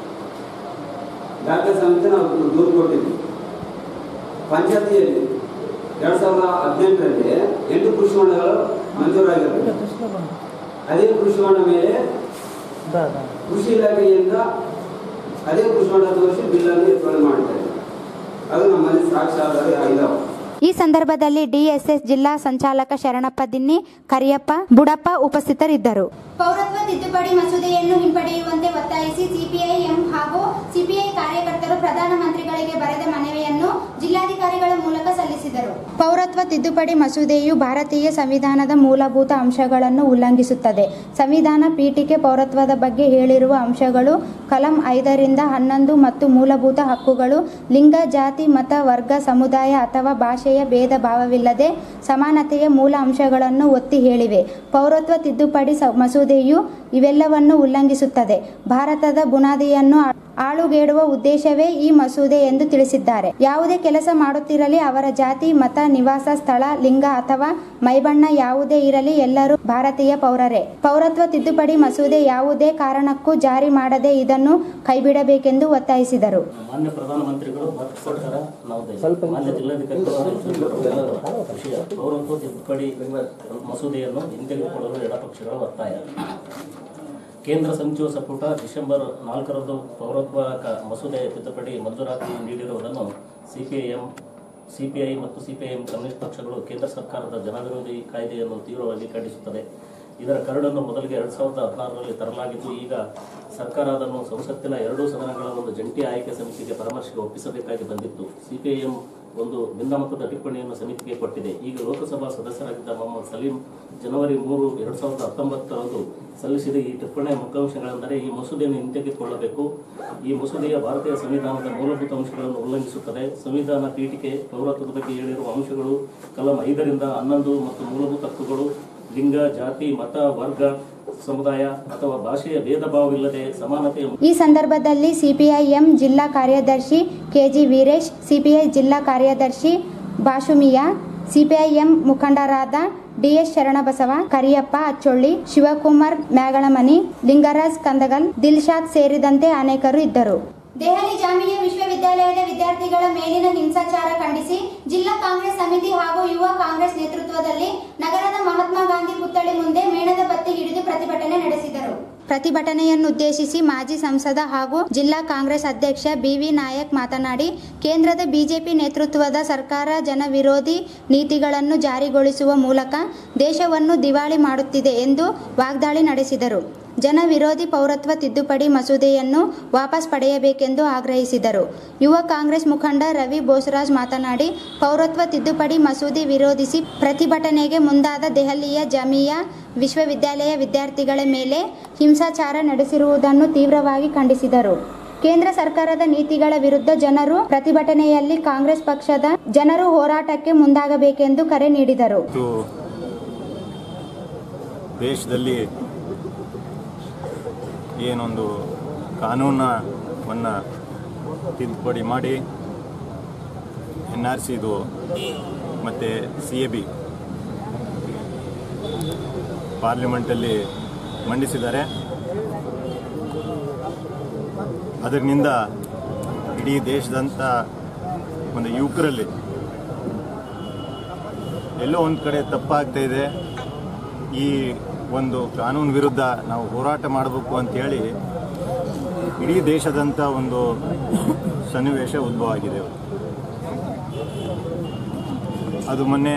ದಾಖಲೆ ಸಮಿತಿ ನಾವು ದೂರು ಕೊಟ್ಟಿದ್ವಿ ಪಂಚಾಯತಿಯಲ್ಲಿ ಎರಡ್ ಸಾವಿರದ ಹದಿನೆಂಟರಲ್ಲಿ ಎಂಟು ಕೃಷಿ ಹೊಂಡಗಳು ಮಂಜೂರಾಗಿರ್ತವೆ ಅದೇ ಕೃಷಿ ಹೊಂಡ ಮೇಲೆ ಕೃಷಿ ಇಲಾಖೆಯಿಂದ ಅದೇ ಕೃಷಿ ಹೊಂಡ ತೋರಿಸಿ ಬಿಲ್ಲನ್ನು ಎತ್ತುವಳಿ ಮಾಡ್ತಾರೆ ಅದು ನಮ್ಮಲ್ಲಿ ಸಾಕ್ಷಾಧಾರ ಇದಾವೆ ಈ ಸಂದರ್ಭದಲ್ಲಿ ಡಿಎಸ್ಎಸ್ ಜಿಲ್ಲಾ ಸಂಚಾಲಕ ಶರಣಪ್ಪ ದಿನ್ನಿ ಕರಿಯಪ್ಪ ಬುಡಪ್ಪ ಉಪಸ್ಥಿತರಿದ್ದರು ಪೌರತ್ವ ತಿದ್ದುಪಡಿ ಮಸೂದೆಯನ್ನು ಹಿಂಪಡೆಯುವಂತೆ ಒತ್ತಾಯಿಸಿ ಸಿಪಿಐಎಂ ಹಾಗೂ ಸಿಪಿಐ ಕಾರ್ಯಕರ್ತರು ಪ್ರಧಾನಮಂತ್ರಿಗಳಿಗೆ ಬರೆದ ಮನವಿಯನ್ನು ಜಿಲ್ಲಾಧಿಕಾರಿಗಳ ಮೂಲಕ ಸಲ್ಲಿಸಿದರು ಪೌರತ್ವ ತಿದ್ದುಪಡಿ ಮಸೂದೆಯು ಭಾರತೀಯ ಸಂವಿಧಾನದ ಮೂಲಭೂತ ಅಂಶಗಳನ್ನು ಉಲ್ಲಂಘಿಸುತ್ತದೆ ಸಂವಿಧಾನ ಪೀಠಿಕೆ ಪೌರತ್ವದ ಬಗ್ಗೆ ಹೇಳಿರುವ ಅಂಶಗಳು ಕಲಂ ಐದರಿಂದ ಹನ್ನೊಂದು ಮತ್ತು ಮೂಲಭೂತ ಹಕ್ಕುಗಳು ಲಿಂಗ ಜಾತಿ ಮತ ವರ್ಗ ಸಮುದಾಯ ಅಥವಾ ಭಾಷೆಯ ಭೇದ ಭಾವವಿಲ್ಲದೆ ಸಮಾನತೆಯ ಮೂಲ ಅಂಶಗಳನ್ನು ಒತ್ತಿ ಹೇಳಿವೆ ಪೌರತ್ವ ತಿದ್ದುಪಡಿ ಸ- ಮಸೂದೆಯು ಇವೆಲ್ಲವನ್ನು ಉಲ್ಲಂಘಿಸುತ್ತದೆ ಭಾರತದ ಬುನಾದಿಯನ್ನು ಆಳುಗೇಡುವ ಉದ್ದೇಶವೇ ಈ ಮಸೂದೆ ಎಂದು ತಿಳಿಸಿದ್ದಾರೆ ಯಾವುದೇ ಕೆಲಸ ಮಾಡುತ್ತಿರಲಿ ಅವರ ಜಾತಿ ಮತ ನಿವಾಸ ಸ್ಥಳ ಲಿಂಗ ಅಥವಾ ಮೈಬಣ್ಣ ಯಾವುದೇ ಇರಲಿ ಎಲ್ಲರೂ ಭಾರತೀಯ ಪೌರರೇ ಪೌರತ್ವ ತಿದ್ದುಪಡಿ ಮಸೂದೆ ಯಾವುದೇ ಕಾರಣಕ್ಕೂ ಜಾರಿ ಮಾಡದೆ ಇದನ್ನು ಕೈಬಿಡಬೇಕೆಂದು ಒತ್ತಾಯಿಸಿದರು ಮಾನ್ಯ ಪ್ರಧಾನಮಂತ್ರಿಗಳು ಮತ್ತು ಸರ್ಕಾರ ನಾವು ಮಾನ್ಯ ಜಿಲ್ಲಾಧಿಕಾರಿಗಳು ವಿಷಯ ಪೌರತ್ವ ತಿದ್ದುಪಡಿ ಮಸೂದೆಯನ್ನು ಹಿಂತೆಗೆದುಕೊಳ್ಳಲು ಎಡಪಕ್ಷಗಳ ಒತ್ತಾಯ ಕೇಂದ್ರ ಸಚಿವ ಸಂಪುಟ ಡಿಸೆಂಬರ್ ನಾಲ್ಕರಂದು ಪೌರತ್ವ ಕ- ಮಸೂದೆ ತಿದ್ದುಪಡಿ ಮಂಜೂರಾತಿ ನೀಡಿರುವುದನ್ನು ಸಿಪಿಐಎಂ ಸಿಪಿಐ ಮತ್ತು ಸಿಪಿಐಎಂ ಕಮ್ಯುನಿಸ್ಟ್ ಪಕ್ಷಗಳು ಕೇಂದ್ರ ಸರ್ಕಾರದ ಜನವಿರೋಧಿ ಕಾಯ್ದೆಯನ್ನು ತೀವ್ರವಾಗಿ ಖಂಡಿಸುತ್ತದೆ ಇದರ ಕರಡನ್ನು ಮೊದಲಿಗೆ ಎರಡ್ ಸಾವಿರದ ಹದಿನಾರರಲ್ಲಿ ತರಲಾಗಿದ್ದು ಈಗ ಸರ್ಕಾರ ಅದನ್ನು ಸಂಸತ್ತಿನ ಎರಡೂ ಸದನಗಳ ಒಂದು ಜಂಟಿ ಆಯ್ಕೆ ಸಮಿತಿಗೆ ಪರಾಮರ್ಶೆಗೆ ಒಪ್ಪಿಸಬೇಕಾಗಿ ಬಂದಿತ್ತು ಸಿಪಿಐಎಂ ಒಂದು ಭಿನ್ನಮತದ ಟಿಪ್ಪಣಿಯನ್ನು ಸಮಿತಿಗೆ ಕೊಟ್ಟಿದೆ ಈಗ ಲೋಕಸಭಾ ಸದಸ್ಯರಾಗಿದ್ದ ಮೊಹಮ್ಮದ್ ಸಲೀಂ ಜನವರಿ ಮೂರು ಎರಡ್ ಸಾವಿರದ ಹತ್ತೊಂಬತ್ತರಂದು ಸಲ್ಲಿಸಿದ ಈ ಟಿಪ್ಪಣಿಯ ಮುಖ್ಯಾಂಶಗಳೆಂದರೆ ಈ ಮಸೂದೆಯನ್ನು ಹಿಂತೆಗೆದುಕೊಳ್ಳಬೇಕು ಈ ಮಸೂದೆಯ ಭಾರತೀಯ ಸಂವಿಧಾನದ ಮೂಲಭೂತ ಅಂಶಗಳನ್ನು ಉಲ್ಲಂಘಿಸುತ್ತದೆ ಸಂವಿಧಾನ ಪೀಠಿಕೆ ಪೌರತ್ವದ ಬಗ್ಗೆ ಹೇಳಿರುವ ಅಂಶಗಳು ಕಲಂ ಐದರಿಂದ ಹನ್ನೊಂದು ಮತ್ತು ಮೂಲಭೂತ ಹಕ್ಕುಗಳು ಲಿಂಗ ಜಾತಿ ಮತ ವರ್ಗ ಸಮುದಾಯ ಅಥವಾ ಭಾಷೆಯ ಭೇದ ಭಾವವಿಲ್ಲದೆ ಸಮಾನತೆಯ ಈ ಸಂದರ್ಭದಲ್ಲಿ ಸಿಪಿಐಎಂ ಜಿಲ್ಲಾ ಕಾರ್ಯದರ್ಶಿ ಕೆಜಿ ವೀರೇಶ್ ಸಿಪಿಐ ಜಿಲ್ಲಾ ಕಾರ್ಯದರ್ಶಿ ಬಾಷುಮಿಯಾ ಸಿಪಿಐಎಂ ಮುಖಂಡರಾದ ಡಿಎಸ್ ಶರಣಬಸವ ಕರಿಯಪ್ಪ ಅಚ್ಚೊಳ್ಳಿ ಶಿವಕುಮಾರ್ ಮ್ಯಾಗಳಮನಿ ಲಿಂಗರಾಜ್ ಕಂದಗಲ್ ದಿಲ್ಶಾದ್ ಸೇರಿದಂತೆ ಅನೇಕರು ಇದ್ದರು ದೆಹಲಿ ಜಾಮಿಯಾ ವಿಶ್ವವಿದ್ಯಾಲಯದ ವಿದ್ಯಾರ್ಥಿಗಳ ಮೇಲಿನ ಹಿಂಸಾಚಾರ ಖಂಡಿಸಿ ಜಿಲ್ಲಾ ಕಾಂಗ್ರೆಸ್ ಸಮಿತಿ ಹಾಗೂ ಯುವ ಕಾಂಗ್ರೆಸ್ ನೇತೃತ್ವದಲ್ಲಿ ನಗರದ ಮಹಾತ್ಮ ಗಾಂಧಿ ಪುತ್ಥಳಿ ಮುಂದೆ ಮೇಣದ ಬತ್ತಿ ಹಿಡಿದು ಪ್ರತಿಭಟನೆ ನಡೆಸಿದರು ಪ್ರತಿಭಟನೆಯನ್ನುದ್ದೇಶಿಸಿ ಮಾಜಿ ಸಂಸದ ಹಾಗೂ ಜಿಲ್ಲಾ ಕಾಂಗ್ರೆಸ್ ಅಧ್ಯಕ್ಷ ಬಿವಿ ನಾಯಕ್ ಮಾತನಾಡಿ ಕೇಂದ್ರದ ಬಿಜೆಪಿ ನೇತೃತ್ವದ ಸರ್ಕಾರ ಜನವಿರೋಧಿ ನೀತಿಗಳನ್ನು ಜಾರಿಗೊಳಿಸುವ ಮೂಲಕ ದೇಶವನ್ನು ದಿವಾಳಿ ಮಾಡುತ್ತಿದೆ ಎಂದು ವಾಗ್ದಾಳಿ ನಡೆಸಿದರು ಜನ ವಿರೋಧಿ ಪೌರತ್ವ ತಿದ್ದುಪಡಿ ಮಸೂದೆಯನ್ನು ವಾಪಸ್ ಪಡೆಯಬೇಕೆಂದು ಆಗ್ರಹಿಸಿದರು ಯುವ ಕಾಂಗ್ರೆಸ್ ಮುಖಂಡ ರವಿ ಬೋಸರಾಜ್ ಮಾತನಾಡಿ ಪೌರತ್ವ ತಿದ್ದುಪಡಿ ಮಸೂದೆ ವಿರೋಧಿಸಿ ಪ್ರತಿಭಟನೆಗೆ ಮುಂದಾದ ದೆಹಲಿಯ ಜಾಮಿಯಾ ವಿಶ್ವವಿದ್ಯಾಲಯ ವಿದ್ಯಾರ್ಥಿಗಳ ಮೇಲೆ ಹಿಂಸಾಚಾರ ನಡೆಸಿರುವುದನ್ನು ತೀವ್ರವಾಗಿ ಖಂಡಿಸಿದರು ಕೇಂದ್ರ ಸರ್ಕಾರದ ನೀತಿಗಳ ವಿರುದ್ಧ ಜನರು ಪ್ರತಿಭಟನೆಯಲ್ಲಿ ಕಾಂಗ್ರೆಸ್ ಪಕ್ಷದ ಜನರು ಹೋರಾಟಕ್ಕೆ ಮುಂದಾಗಬೇಕೆಂದು ಕರೆ ನೀಡಿದರು ಇವತ್ತು ದೇಶದಲ್ಲಿ ಏನೊಂದು ಕಾನೂನವನ್ನು ತಿದ್ದುಪಡಿ ಮಾಡಿ ಎನ್ ಆರ್ ಸಿದು ಮತ್ತು ಸಿ ಎ ಬಿ ಪಾರ್ಲಿಮೆಂಟಲ್ಲಿ ಮಂಡಿಸಿದ್ದಾರೆ ಅದರಿಂದ ಇಡೀ ದೇಶದಂಥ ಒಂದು ಯುವಕರಲ್ಲಿ ಎಲ್ಲೋ ಒಂದು ಕಡೆ ತಪ್ಪಾಗ್ತಾ ಇದೆ ಈ ಒಂದು ಕಾನೂನು ವಿರುದ್ಧ ನಾವು ಹೋರಾಟ ಮಾಡಬೇಕು ಅಂತೇಳಿ ಇಡೀ ದೇಶದಂಥ ಒಂದು ಸನ್ನಿವೇಶ ಉದ್ಭವ ಆಗಿದೆ ಅದು ಮೊನ್ನೆ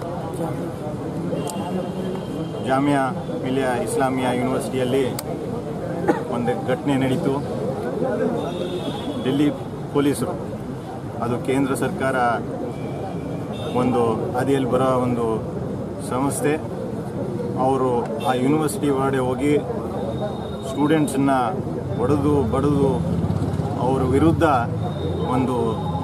ಜಾಮಿಯಾ ಮಿಲಿಯಾ ಇಸ್ಲಾಮಿಯಾ ಯೂನಿವರ್ಸಿಟಿಯಲ್ಲಿ ಒಂದು ಘಟನೆ ನಡೀತು ಡೆಲ್ಲಿ ಪೊಲೀಸರು ಅದು ಕೇಂದ್ರ ಸರ್ಕಾರ ಒಂದು ಹಾದಿಯಲ್ಲಿ ಬರೋ ಒಂದು ಸಂಸ್ಥೆ ಅವರು ಆ ಯೂನಿವರ್ಸಿಟಿ ಒಳಗಡೆ ಹೋಗಿ ಸ್ಟೂಡೆಂಟ್ಸನ್ನ ಹೊಡೆದು ಬಡಿದು ಅವರ ವಿರುದ್ಧ ಒಂದು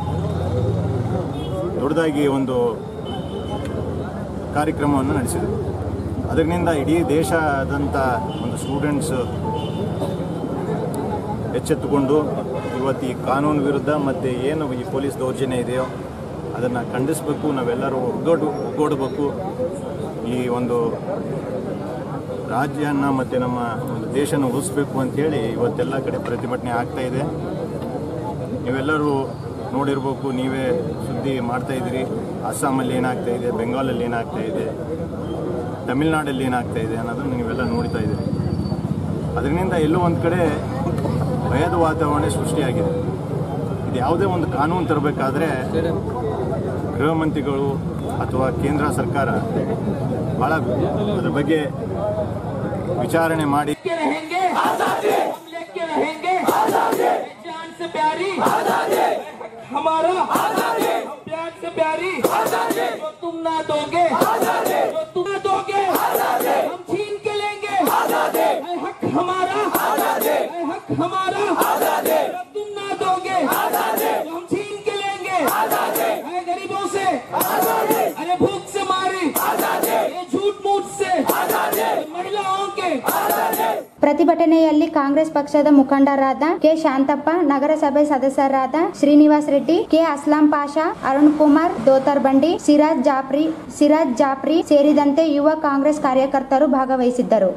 ದೊಡ್ಡದಾಗಿ ಒಂದು ಕಾರ್ಯಕ್ರಮವನ್ನು ನಡೆಸಿದರು ಅದರಿಂದ ಇಡೀ ದೇಶದಂಥ ಒಂದು ಸ್ಟೂಡೆಂಟ್ಸ್ ಎಚ್ಚೆತ್ತುಕೊಂಡು ಇವತ್ತು ಈ ಕಾನೂನು ವಿರುದ್ಧ ಮತ್ತು ಏನು ಈ ಪೊಲೀಸ್ ದೌರ್ಜನ್ಯ ಇದೆಯೋ ಅದನ್ನು ಖಂಡಿಸಬೇಕು ನಾವೆಲ್ಲರೂ ಒಗ್ಗಟ್ಟು ಒಗ್ಗೂಡಬೇಕು ಈ ಒಂದು ರಾಜ್ಯನ ಮತ್ತು ನಮ್ಮ ಒಂದು ದೇಶನ ಉಳಿಸ್ಬೇಕು ಅಂತೇಳಿ ಇವತ್ತೆಲ್ಲ ಕಡೆ ಪ್ರತಿಭಟನೆ ಆಗ್ತಾ ಇದೆ ನೀವೆಲ್ಲರೂ ನೋಡಿರ್ಬೇಕು ನೀವೇ ಸುದ್ದಿ ಮಾಡ್ತಾ ಇದ್ದೀರಿ ಅಸ್ಸಾಮಲ್ಲಿ ಏನಾಗ್ತಾ ಇದೆ ಬೆಂಗಾಲಲ್ಲಿ ಏನಾಗ್ತಾ ಇದೆ ತಮಿಳ್ನಾಡಲ್ಲಿ ಏನಾಗ್ತಾ ಇದೆ ಅನ್ನೋದನ್ನು ನೀವೆಲ್ಲ ನೋಡ್ತಾ ಇದ್ದೀರಿ ಅದರಿಂದ ಎಲ್ಲೋ ಒಂದು ಕಡೆ ಭಯದ ವಾತಾವರಣ ಸೃಷ್ಟಿಯಾಗಿದೆ ಇದು ಯಾವುದೇ ಒಂದು ಕಾನೂನು ತರಬೇಕಾದ್ರೆ ಗೃಹ ಮಂತ್ರಿಗಳು ಅಥವಾ ಕೇಂದ್ರ ಸರ್ಕಾರ ಭಾಳ ಅದ್ರ ಬಗ್ಗೆ ವಿಚಾರಣೆ ಮಾಡಿ रहेंगे हम लेके रहेंगे जान से प्यारी हमारा हम प्यार से प्यारी जो तुम ना दोगे जो तुम ना दोगे हम छीन के लेंगे है हक हमारा है हक हमारा जो तुम ना दोगे जो हम छीन के लेंगे है गरीबों से अरे भूख से मारी ये झूठ मूठ से महिलाओं के ಪ್ರತಿಭಟನೆಯಲ್ಲಿ ಕಾಂಗ್ರೆಸ್ ಪಕ್ಷದ ಮುಖಂಡರಾದ ಕೆ ಶಾಂತಪ್ಪ ನಗರಸಭೆ ಸದಸ್ಯರಾದ ಶ್ರೀನಿವಾಸ್ ರೆಡ್ಡಿ ಕೆ ಅಸ್ಲಾಂ ಪಾಷಾ ಅರುಣ್ ಕುಮಾರ್ ದೋತರ್ ಬಂಡಿ ಸಿರಾಜ್ ಜಾಫ್ರಿ ಸಿರಾಜ್ ಜಾಫ್ರಿ ಸೇರಿದಂತೆ ಯುವ ಕಾಂಗ್ರೆಸ್ ಕಾರ್ಯಕರ್ತರು ಭಾಗವಹಿಸಿದ್ದರು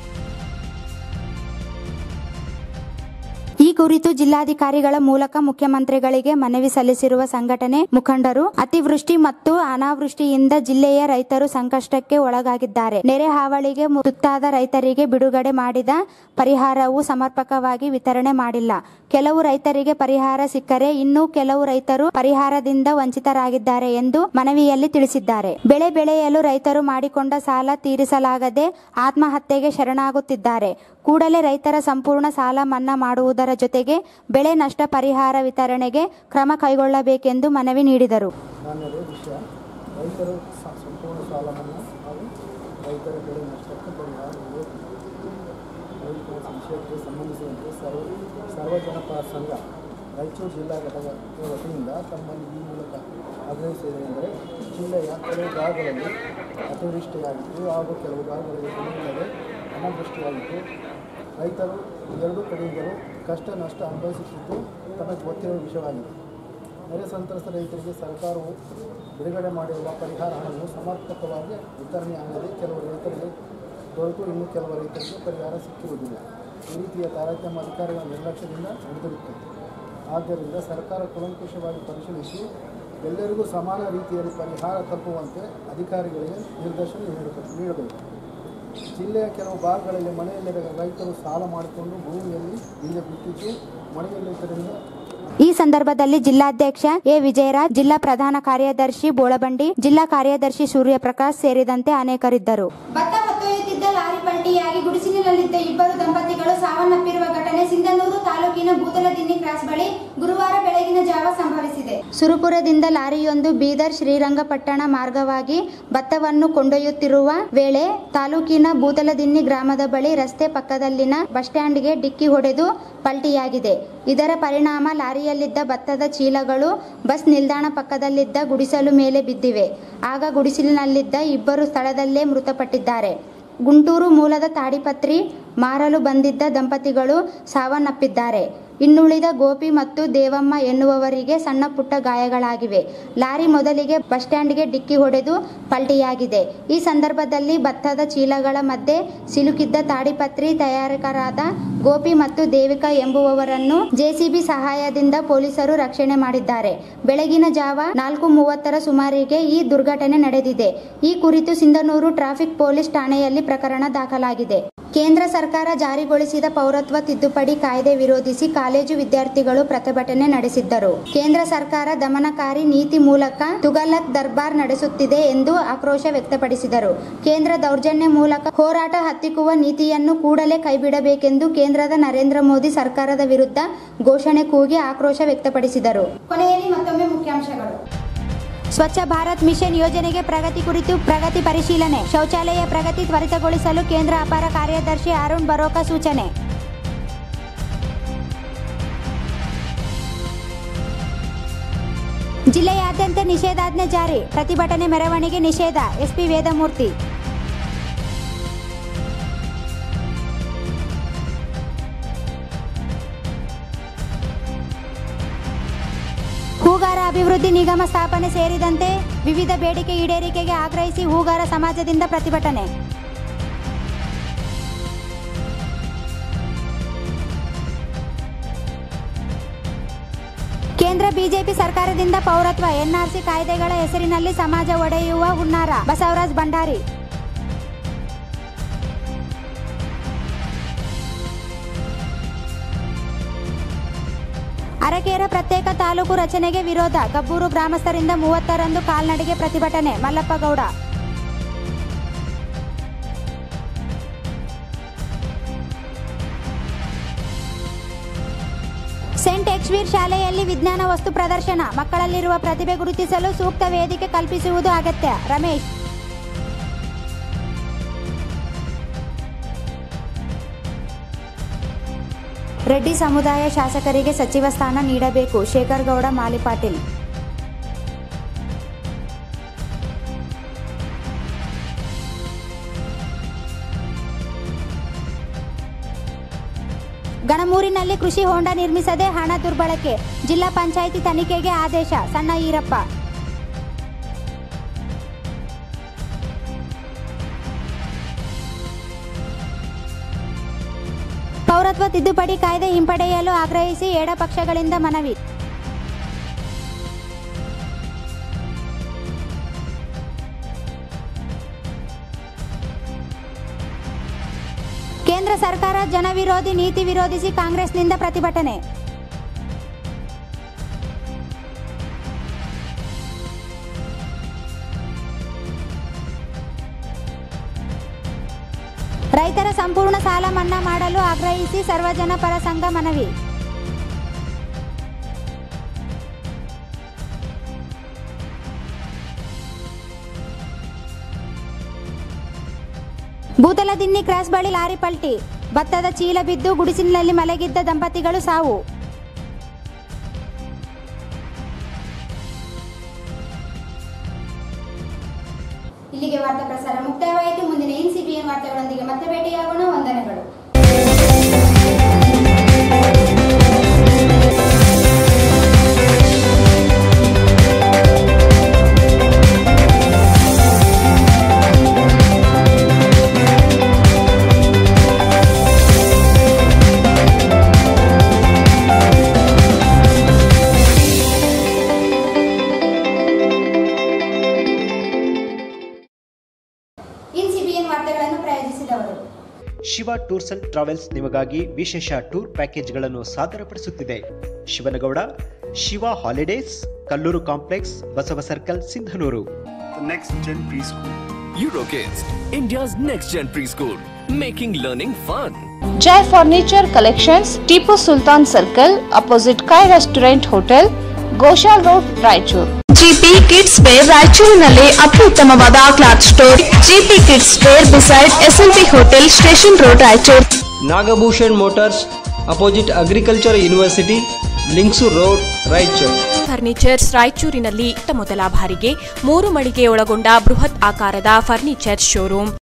ಈ ಕುರಿತು ಜಿಲ್ಲಾಧಿಕಾರಿಗಳ ಮೂಲಕ ಮುಖ್ಯಮಂತ್ರಿಗಳಿಗೆ ಮನವಿ ಸಲ್ಲಿಸಿರುವ ಸಂಘಟನೆ ಮುಖಂಡರು ಅತಿವೃಷ್ಟಿ ಮತ್ತು ಅನಾವೃಷ್ಟಿಯಿಂದ ಜಿಲ್ಲೆಯ ರೈತರು ಸಂಕಷ್ಟಕ್ಕೆ ಒಳಗಾಗಿದ್ದಾರೆ ನೆರೆ ಹಾವಳಿಗೆ ತುತ್ತಾದ ರೈತರಿಗೆ ಬಿಡುಗಡೆ ಮಾಡಿದ ಪರಿಹಾರವು ಸಮರ್ಪಕವಾಗಿ ವಿತರಣೆ ಮಾಡಿಲ್ಲ ಕೆಲವು ರೈತರಿಗೆ ಪರಿಹಾರ ಸಿಕ್ಕರೆ ಇನ್ನು ಕೆಲವು ರೈತರು ಪರಿಹಾರದಿಂದ ವಂಚಿತರಾಗಿದ್ದಾರೆ ಎಂದು ಮನವಿಯಲ್ಲಿ ತಿಳಿಸಿದ್ದಾರೆ ಬೆಳೆ ಬೆಳೆಯಲು ರೈತರು ಮಾಡಿಕೊಂಡ ಸಾಲ ತೀರಿಸಲಾಗದೆ ಆತ್ಮಹತ್ಯೆಗೆ ಶರಣಾಗುತ್ತಿದ್ದಾರೆ ಕೂಡಲೇ ರೈತರ ಸಂಪೂರ್ಣ ಸಾಲ ಮನ್ನಾ ಮಾಡುವುದರ ಜೊತೆಗೆ ಬೆಳೆ ನಷ್ಟ ಪರಿಹಾರ ವಿತರಣೆಗೆ ಕ್ರಮ ಕೈಗೊಳ್ಳಬೇಕೆಂದು ಮನವಿ ನೀಡಿದರು ಮಾನ್ಯರೇ ವಿಷಯ ರೈತರು ಸ- ಸಂಪೂರ್ಣ ಸಾಲ ಮನ್ನಾ ಹಾಗೂ ರೈತರ ಬೆಳೆ ನಷ್ಟಕ್ಕೆ ಪರಿಹಾರ ನೀಡಬೇಕು. ರೈತರ ವಿಷಯಕ್ಕೆ ಸಂಬಂಧಿಸಿದಂತೆ ಸರ್ವ ಸಾರ್ವಜನಿಕ ಸಂಘ ರಾಯಚೂರು ಜಿಲ್ಲಾ ಘಟಕ ವತಿಯಿಂದ ತಮ್ಮಲ್ಲಿ ಈ ಮೂಲಕ ಆಗ್ರಹಿಸಿದೆಂದರೆ ಜಿಲ್ಲೆಯ ಕೆಲವು ಭಾಗಗಳಲ್ಲಿ ಅತಿವೃಷ್ಟಿಯಾಗಿತ್ತು ಹಾಗೂ ಕೆಲವು ಭಾಗಗಳಲ್ಲಿ ಮಳೆಯಿಲ್ಲದೆ ಅನಾವೃಷ್ಟಿಯಾಗಿತ್ತು ರೈತರು ಎರಡೂ ಕಡೆಯಿಂದಲೂ ಕಷ್ಟ ನಷ್ಟ ಅನುಭವಿಸುತ್ತಿದ್ದು ತಮಗೆ ಗೊತ್ತಿರುವ ವಿಷಯವಾಗಿದೆ ನೆರೆ ಸಂತ್ರಸ್ತ ರೈತರಿಗೆ ಸರ್ಕಾರವು ಬಿಡುಗಡೆ ಮಾಡಿರುವ ಪರಿಹಾರ ಹಣವನ್ನು ಸಮರ್ಪಕವಾಗಿ ವಿತರಣೆಯಾಗದೆ ಕೆಲವು ರೈತರಿಗೆ ದೊರೆತು ಇನ್ನು ಕೆಲವು ರೈತರಿಗೆ ಪರಿಹಾರ ಸಿಕ್ಕಿರುವುದಿಲ್ಲ ಈ ರೀತಿಯ ತಾರತಮ್ಯ ಅಧಿಕಾರಿಗಳ ನಿರ್ಲಕ್ಷ್ಯದಿಂದ ನಡೆದಿರುತ್ತದೆ ಆದ್ದರಿಂದ ಸರ್ಕಾರ ಕೂಲಂಕುಷವಾಗಿ ಪರಿಶೀಲಿಸಿ ಎಲ್ಲರಿಗೂ ಸಮಾನ ರೀತಿಯಲ್ಲಿ ಪರಿಹಾರ ತಲುಪುವಂತೆ ಅಧಿಕಾರಿಗಳಿಗೆ ನಿರ್ದೇಶನ ನೀಡಬೇಕು ನೀಡಬೇಕು ಜಿಲ್ಲೆಯ ಕೆಲವು ಭಾಗಗಳಲ್ಲಿ ಮಳೆಯಿಲ್ಲದ ರೈತರು ಸಾಲ ಮಾಡಿಕೊಂಡು ಭೂಮಿಯಲ್ಲಿ ಬೀಜ ಬಿಟ್ಟಿದ್ದು ಮಳೆಯಿಲ್ಲದರಿಂದ ಈ ಸಂದರ್ಭದಲ್ಲಿ ಜಿಲ್ಲಾಧ್ಯಕ್ಷ ಎ ವಿಜಯರಾಜ್ ಜಿಲ್ಲಾ ಪ್ರಧಾನ ಕಾರ್ಯದರ್ಶಿ ಬೋಳಬಂಡಿ ಜಿಲ್ಲಾ ಕಾರ್ಯದರ್ಶಿ ಸೂರ್ಯಪ್ರಕಾಶ್ ಸೇರಿದಂತೆ ಅನೇಕರಿದ್ದರು ಭತ್ತ ಹೊತ್ತೊಯ್ಯುತ್ತಿದ್ದ ಲಾರಿ ಪಲ್ಟಿಯಾಗಿ ಗುಡಿಸಲಿನಲ್ಲಿದ್ದ ಇಬ್ಬರು ದಂಪತಿಗಳು ಸಾವನ್ನಪ್ಪಿರುವ ಘಟನೆ ಸಿಂಧನೂರು ತಾಲೂಕಿನ ಬೂತಲದಿನ್ನಿ ಕ್ರಾಸ್ ಬಳಿ ಗುರುವಾರ ಬೆಳಗಿನ ಜಾವ ಸಂಭವಿಸಿದೆ ಸುರಪುರದಿಂದ ಲಾರಿಯೊಂದು ಬೀದರ್ ಶ್ರೀರಂಗಪಟ್ಟಣ ಮಾರ್ಗವಾಗಿ ಭತ್ತವನ್ನು ಕೊಂಡೊಯ್ಯುತ್ತಿರುವ ವೇಳೆ ತಾಲೂಕಿನ ಬೂತಲದಿನ್ನಿ ಗ್ರಾಮದ ಬಳಿ ರಸ್ತೆ ಪಕ್ಕದಲ್ಲಿನ ಬಸ್ ಸ್ಟ್ಯಾಂಡ್ಗೆ ಡಿಕ್ಕಿ ಹೊಡೆದು ಪಲ್ಟಿಯಾಗಿದೆ ಇದರ ಪರಿಣಾಮ ಲಾರಿಯಲ್ಲಿದ್ದ ಭತ್ತದ ಚೀಲಗಳು ಬಸ್ ನಿಲ್ದಾಣ ಪಕ್ಕದಲ್ಲಿದ್ದ ಗುಡಿಸಲು ಮೇಲೆ ಬಿದ್ದಿವೆ ಆಗ ಗುಡಿಸಲಿನಲ್ಲಿದ್ದ ಇಬ್ಬರು ಸ್ಥಳದಲ್ಲೇ ಮೃತಪಟ್ಟಿದ್ದಾರೆ ಗುಂಟೂರು ಮೂಲದ ತಾಡಿಪತ್ರಿ ಮಾರಲು ಬಂದಿದ್ದ ದಂಪತಿಗಳು ಸಾವನ್ನಪ್ಪಿದ್ದಾರೆ ಇನ್ನುಳಿದ ಗೋಪಿ ಮತ್ತು ದೇವಮ್ಮ ಎನ್ನುವವರಿಗೆ ಸಣ್ಣ ಪುಟ್ಟ ಗಾಯಗಳಾಗಿವೆ ಲಾರಿ ಮೊದಲಿಗೆ ಬಸ್ ಸ್ಟ್ಯಾಂಡ್ಗೆ ಡಿಕ್ಕಿ ಹೊಡೆದು ಪಲ್ಟಿಯಾಗಿದೆ ಈ ಸಂದರ್ಭದಲ್ಲಿ ಭತ್ತದ ಚೀಲಗಳ ಮಧ್ಯೆ ಸಿಲುಕಿದ್ದ ತಾಡಿಪತ್ರಿ ತಯಾರಕರಾದ ಗೋಪಿ ಮತ್ತು ದೇವಿಕಾ ಎಂಬುವವರನ್ನು ಜೆಸಿಬಿ ಸಹಾಯದಿಂದ ಪೊಲೀಸರು ರಕ್ಷಣೆ ಮಾಡಿದ್ದಾರೆ ಬೆಳಗಿನ ಜಾವ ನಾಲ್ಕು ಮೂವತ್ತರ ಸುಮಾರಿಗೆ ಈ ದುರ್ಘಟನೆ ನಡೆದಿದೆ ಈ ಕುರಿತು ಸಿಂಧನೂರು ಟ್ರಾಫಿಕ್ ಪೊಲೀಸ್ ಠಾಣೆಯಲ್ಲಿ ಪ್ರಕರಣ ದಾಖಲಾಗಿದೆ ಕೇಂದ್ರ ಸರ್ಕಾರ ಜಾರಿಗೊಳಿಸಿದ ಪೌರತ್ವ ತಿದ್ದುಪಡಿ ಕಾಯ್ದೆ ವಿರೋಧಿಸಿ ಕಾಲೇಜು ವಿದ್ಯಾರ್ಥಿಗಳು ಪ್ರತಿಭಟನೆ ನಡೆಸಿದ್ದರು ಕೇಂದ್ರ ಸರ್ಕಾರ ದಮನಕಾರಿ ನೀತಿ ಮೂಲಕ ತುಗಲಕ್ ದರ್ಬಾರ್ ನಡೆಸುತ್ತಿದೆ ಎಂದು ಆಕ್ರೋಶ ವ್ಯಕ್ತಪಡಿಸಿದರು ಕೇಂದ್ರ ದೌರ್ಜನ್ಯ ಮೂಲಕ ಹೋರಾಟ ಹತ್ತಿಕ್ಕುವ ನೀತಿಯನ್ನು ಕೂಡಲೇ ಕೈಬಿಡಬೇಕೆಂದು ಕೇಂದ್ರದ ನರೇಂದ್ರ ಮೋದಿ ಸರ್ಕಾರದ ವಿರುದ್ಧ ಘೋಷಣೆ ಕೂಗಿ ಆಕ್ರೋಶ ವ್ಯಕ್ತಪಡಿಸಿದರು ಕೊನೆಯಲ್ಲಿ ಮತ್ತೊಮ್ಮೆ ಮುಖ್ಯಾಂಶಗಳು ಸ್ವಚ್ಛ ಭಾರತ್ ಮಿಷನ್ ಯೋಜನೆಗೆ ಪ್ರಗತಿ ಕುರಿತು ಪ್ರಗತಿ ಪರಿಶೀಲನೆ ಶೌಚಾಲಯ ಪ್ರಗತಿ ತ್ವರಿತಗೊಳಿಸಲು ಕೇಂದ್ರ ಅಪರ ಕಾರ್ಯದರ್ಶಿ ಅರುಣ್ ಬರೋಕ ಸೂಚನೆ ಜಿಲ್ಲೆಯಾದ್ಯಂತ ನಿಷೇಧಾಜ್ಞೆ ಜಾರಿ ಪ್ರತಿಭಟನೆ ಮೆರವಣಿಗೆ ನಿಷೇಧ ಎಸ್ಪಿ ವೇದಮೂರ್ತಿ ಹೂಗಾರ ಅಭಿವೃದ್ಧಿ ನಿಗಮ ಸ್ಥಾಪನೆ ಸೇರಿದಂತೆ ವಿವಿಧ ಬೇಡಿಕೆ ಈಡೇರಿಕೆಗೆ ಆಗ್ರಹಿಸಿ ಹೂಗಾರ ಸಮಾಜದಿಂದ ಪ್ರತಿಭಟನೆ ಕೇಂದ್ರ ಬಿಜೆಪಿ ಸರ್ಕಾರದಿಂದ ಪೌರತ್ವ ಎನ್ಆರ್ಸಿ ಕಾಯ್ದೆಗಳ ಹೆಸರಿನಲ್ಲಿ ಸಮಾಜ ಒಡೆಯುವ ಹುನ್ನಾರ ಬಸವರಾಜ್ ಭಂಡಾರಿ ಅರಕೇರ ಪ್ರತ್ಯೇಕ ತಾಲೂಕು ರಚನೆಗೆ ವಿರೋಧ ಗಬ್ಬೂರು ಗ್ರಾಮಸ್ಥರಿಂದ ಮೂವತ್ತರಂದು ಕಾಲ್ನಡಿಗೆ ಪ್ರತಿಭಟನೆ ಮಲ್ಲಪ್ಪ ಗೌಡ ಸೆಂಟ್ ಎಕ್ಸ್ವೀರ್ ಶಾಲೆಯಲ್ಲಿ ವಿಜ್ಞಾನ ವಸ್ತು ಪ್ರದರ್ಶನ ಮಕ್ಕಳಲ್ಲಿರುವ ಪ್ರತಿಭೆ ಗುರುತಿಸಲು ಸೂಕ್ತ ವೇದಿಕೆ ಕಲ್ಪಿಸುವುದು ಅಗತ್ಯ ರಮೇಶ್ ರೆಡ್ಡಿ ಸಮುದಾಯ ಶಾಸಕರಿಗೆ ಸಚಿವ ಸ್ಥಾನ ನೀಡಬೇಕು ಶೇಖರ್ ಗೌಡ ಮಾಲಿಪಾಟೀಲ್ ಗಣಮೂರಿನಲ್ಲಿ ಕೃಷಿ ಹೊಂಡ ನಿರ್ಮಿಸದೆ ಹಣ ದುರ್ಬಳಕೆ ಜಿಲ್ಲಾ ಪಂಚಾಯಿತಿ ತನಿಖೆಗೆ ಆದೇಶ ಸಣ್ಣ ಈರಪ್ಪ ಪೌರತ್ವ ತಿದ್ದುಪಡಿ ಕಾಯ್ದೆ ಹಿಂಪಡೆಯಲು ಆಗ್ರಹಿಸಿ ಎಡಪಕ್ಷಗಳಿಂದ ಮನವಿ ಕೇಂದ್ರ ಸರ್ಕಾರ ಜನವಿರೋಧಿ ನೀತಿ ವಿರೋಧಿಸಿ ಕಾಂಗ್ರೆಸ್ನಿಂದ ಪ್ರತಿಭಟನೆ ರೈತರ ಸಂಪೂರ್ಣ ಸಾಲ ಮನ್ನಾ ಮಾಡಲು ಆಗ್ರಹಿಸಿ ಸರ್ವಜನ ಪರ ಸಂಘ ಮನವಿ ಭೂತಲದಿನ್ನಿ ಕ್ರಾಸ್ ಬಳಿ ಲಾರಿ ಪಲ್ಟಿ ಭತ್ತದ ಚೀಲ ಬಿದ್ದು ಗುಡಿಸಿಲಿನಲ್ಲಿ ಮಲಗಿದ್ದ ದಂಪತಿಗಳು ಸಾವು ಇಲ್ಲಿಗೆ ವಾರ್ತಾ ಪ್ರಸಾರ ಮುಕ್ತಾಯವಾಯಿತು ಮುಂದಿನ ಎನ್ ಸಿಬಿಎನ್ ವಾರ್ತೆಗಳೊಂದಿಗೆ ಮತ್ತೆ ಭೇಟಿಯಾಗೋಣ ವಂದನೆಗಳು ಇನ್ ಸಿಬಿಎನ್ ವಾರ್ತೆಗಳನ್ನು ಪ್ರಾಯೋಜಿಸಿದವರು ಶಿವ ಟೂರ್ಸ್ ಅಂಡ್ ಟ್ರಾವೆಲ್ಸ್ ನಿಮಗಾಗಿ ವಿಶೇಷ ಟೂರ್ ಪ್ಯಾಕೇಜ್ಗಳನ್ನು ಸಾದರಪಡಿಸುತ್ತಿದೆ Shivanagouda Shiva holidays Kallur complex Basava circle Sindhanur Next Gen Preschool. Eurokids, India's next gen preschool, making learning fun. Jai furniture collections Tippu Sultan circle opposite ಕಾಯ್ restaurant hotel Goshal road Raichur GP kids wear ರಾಯಚೂರಿನಲ್ಲಿ ಅತ್ಯುತ್ತಮವಾದ cloth store GP kids wear beside SLB hotel station road Raichur Nagabhushan motors opposite agriculture university links road Raichur furnitures ರಾಯಚೂರಿನಲ್ಲಿ ಇತ್ತ ಮೊದಲ ಬಾರಿಗೆ ಮೂರು ಮಳಿಗೆ ಒಳಗೊಂಡ ಬೃಹತ್ ಆಕಾರದ ಫರ್ನಿಚರ್ ಶೋರೂಮ್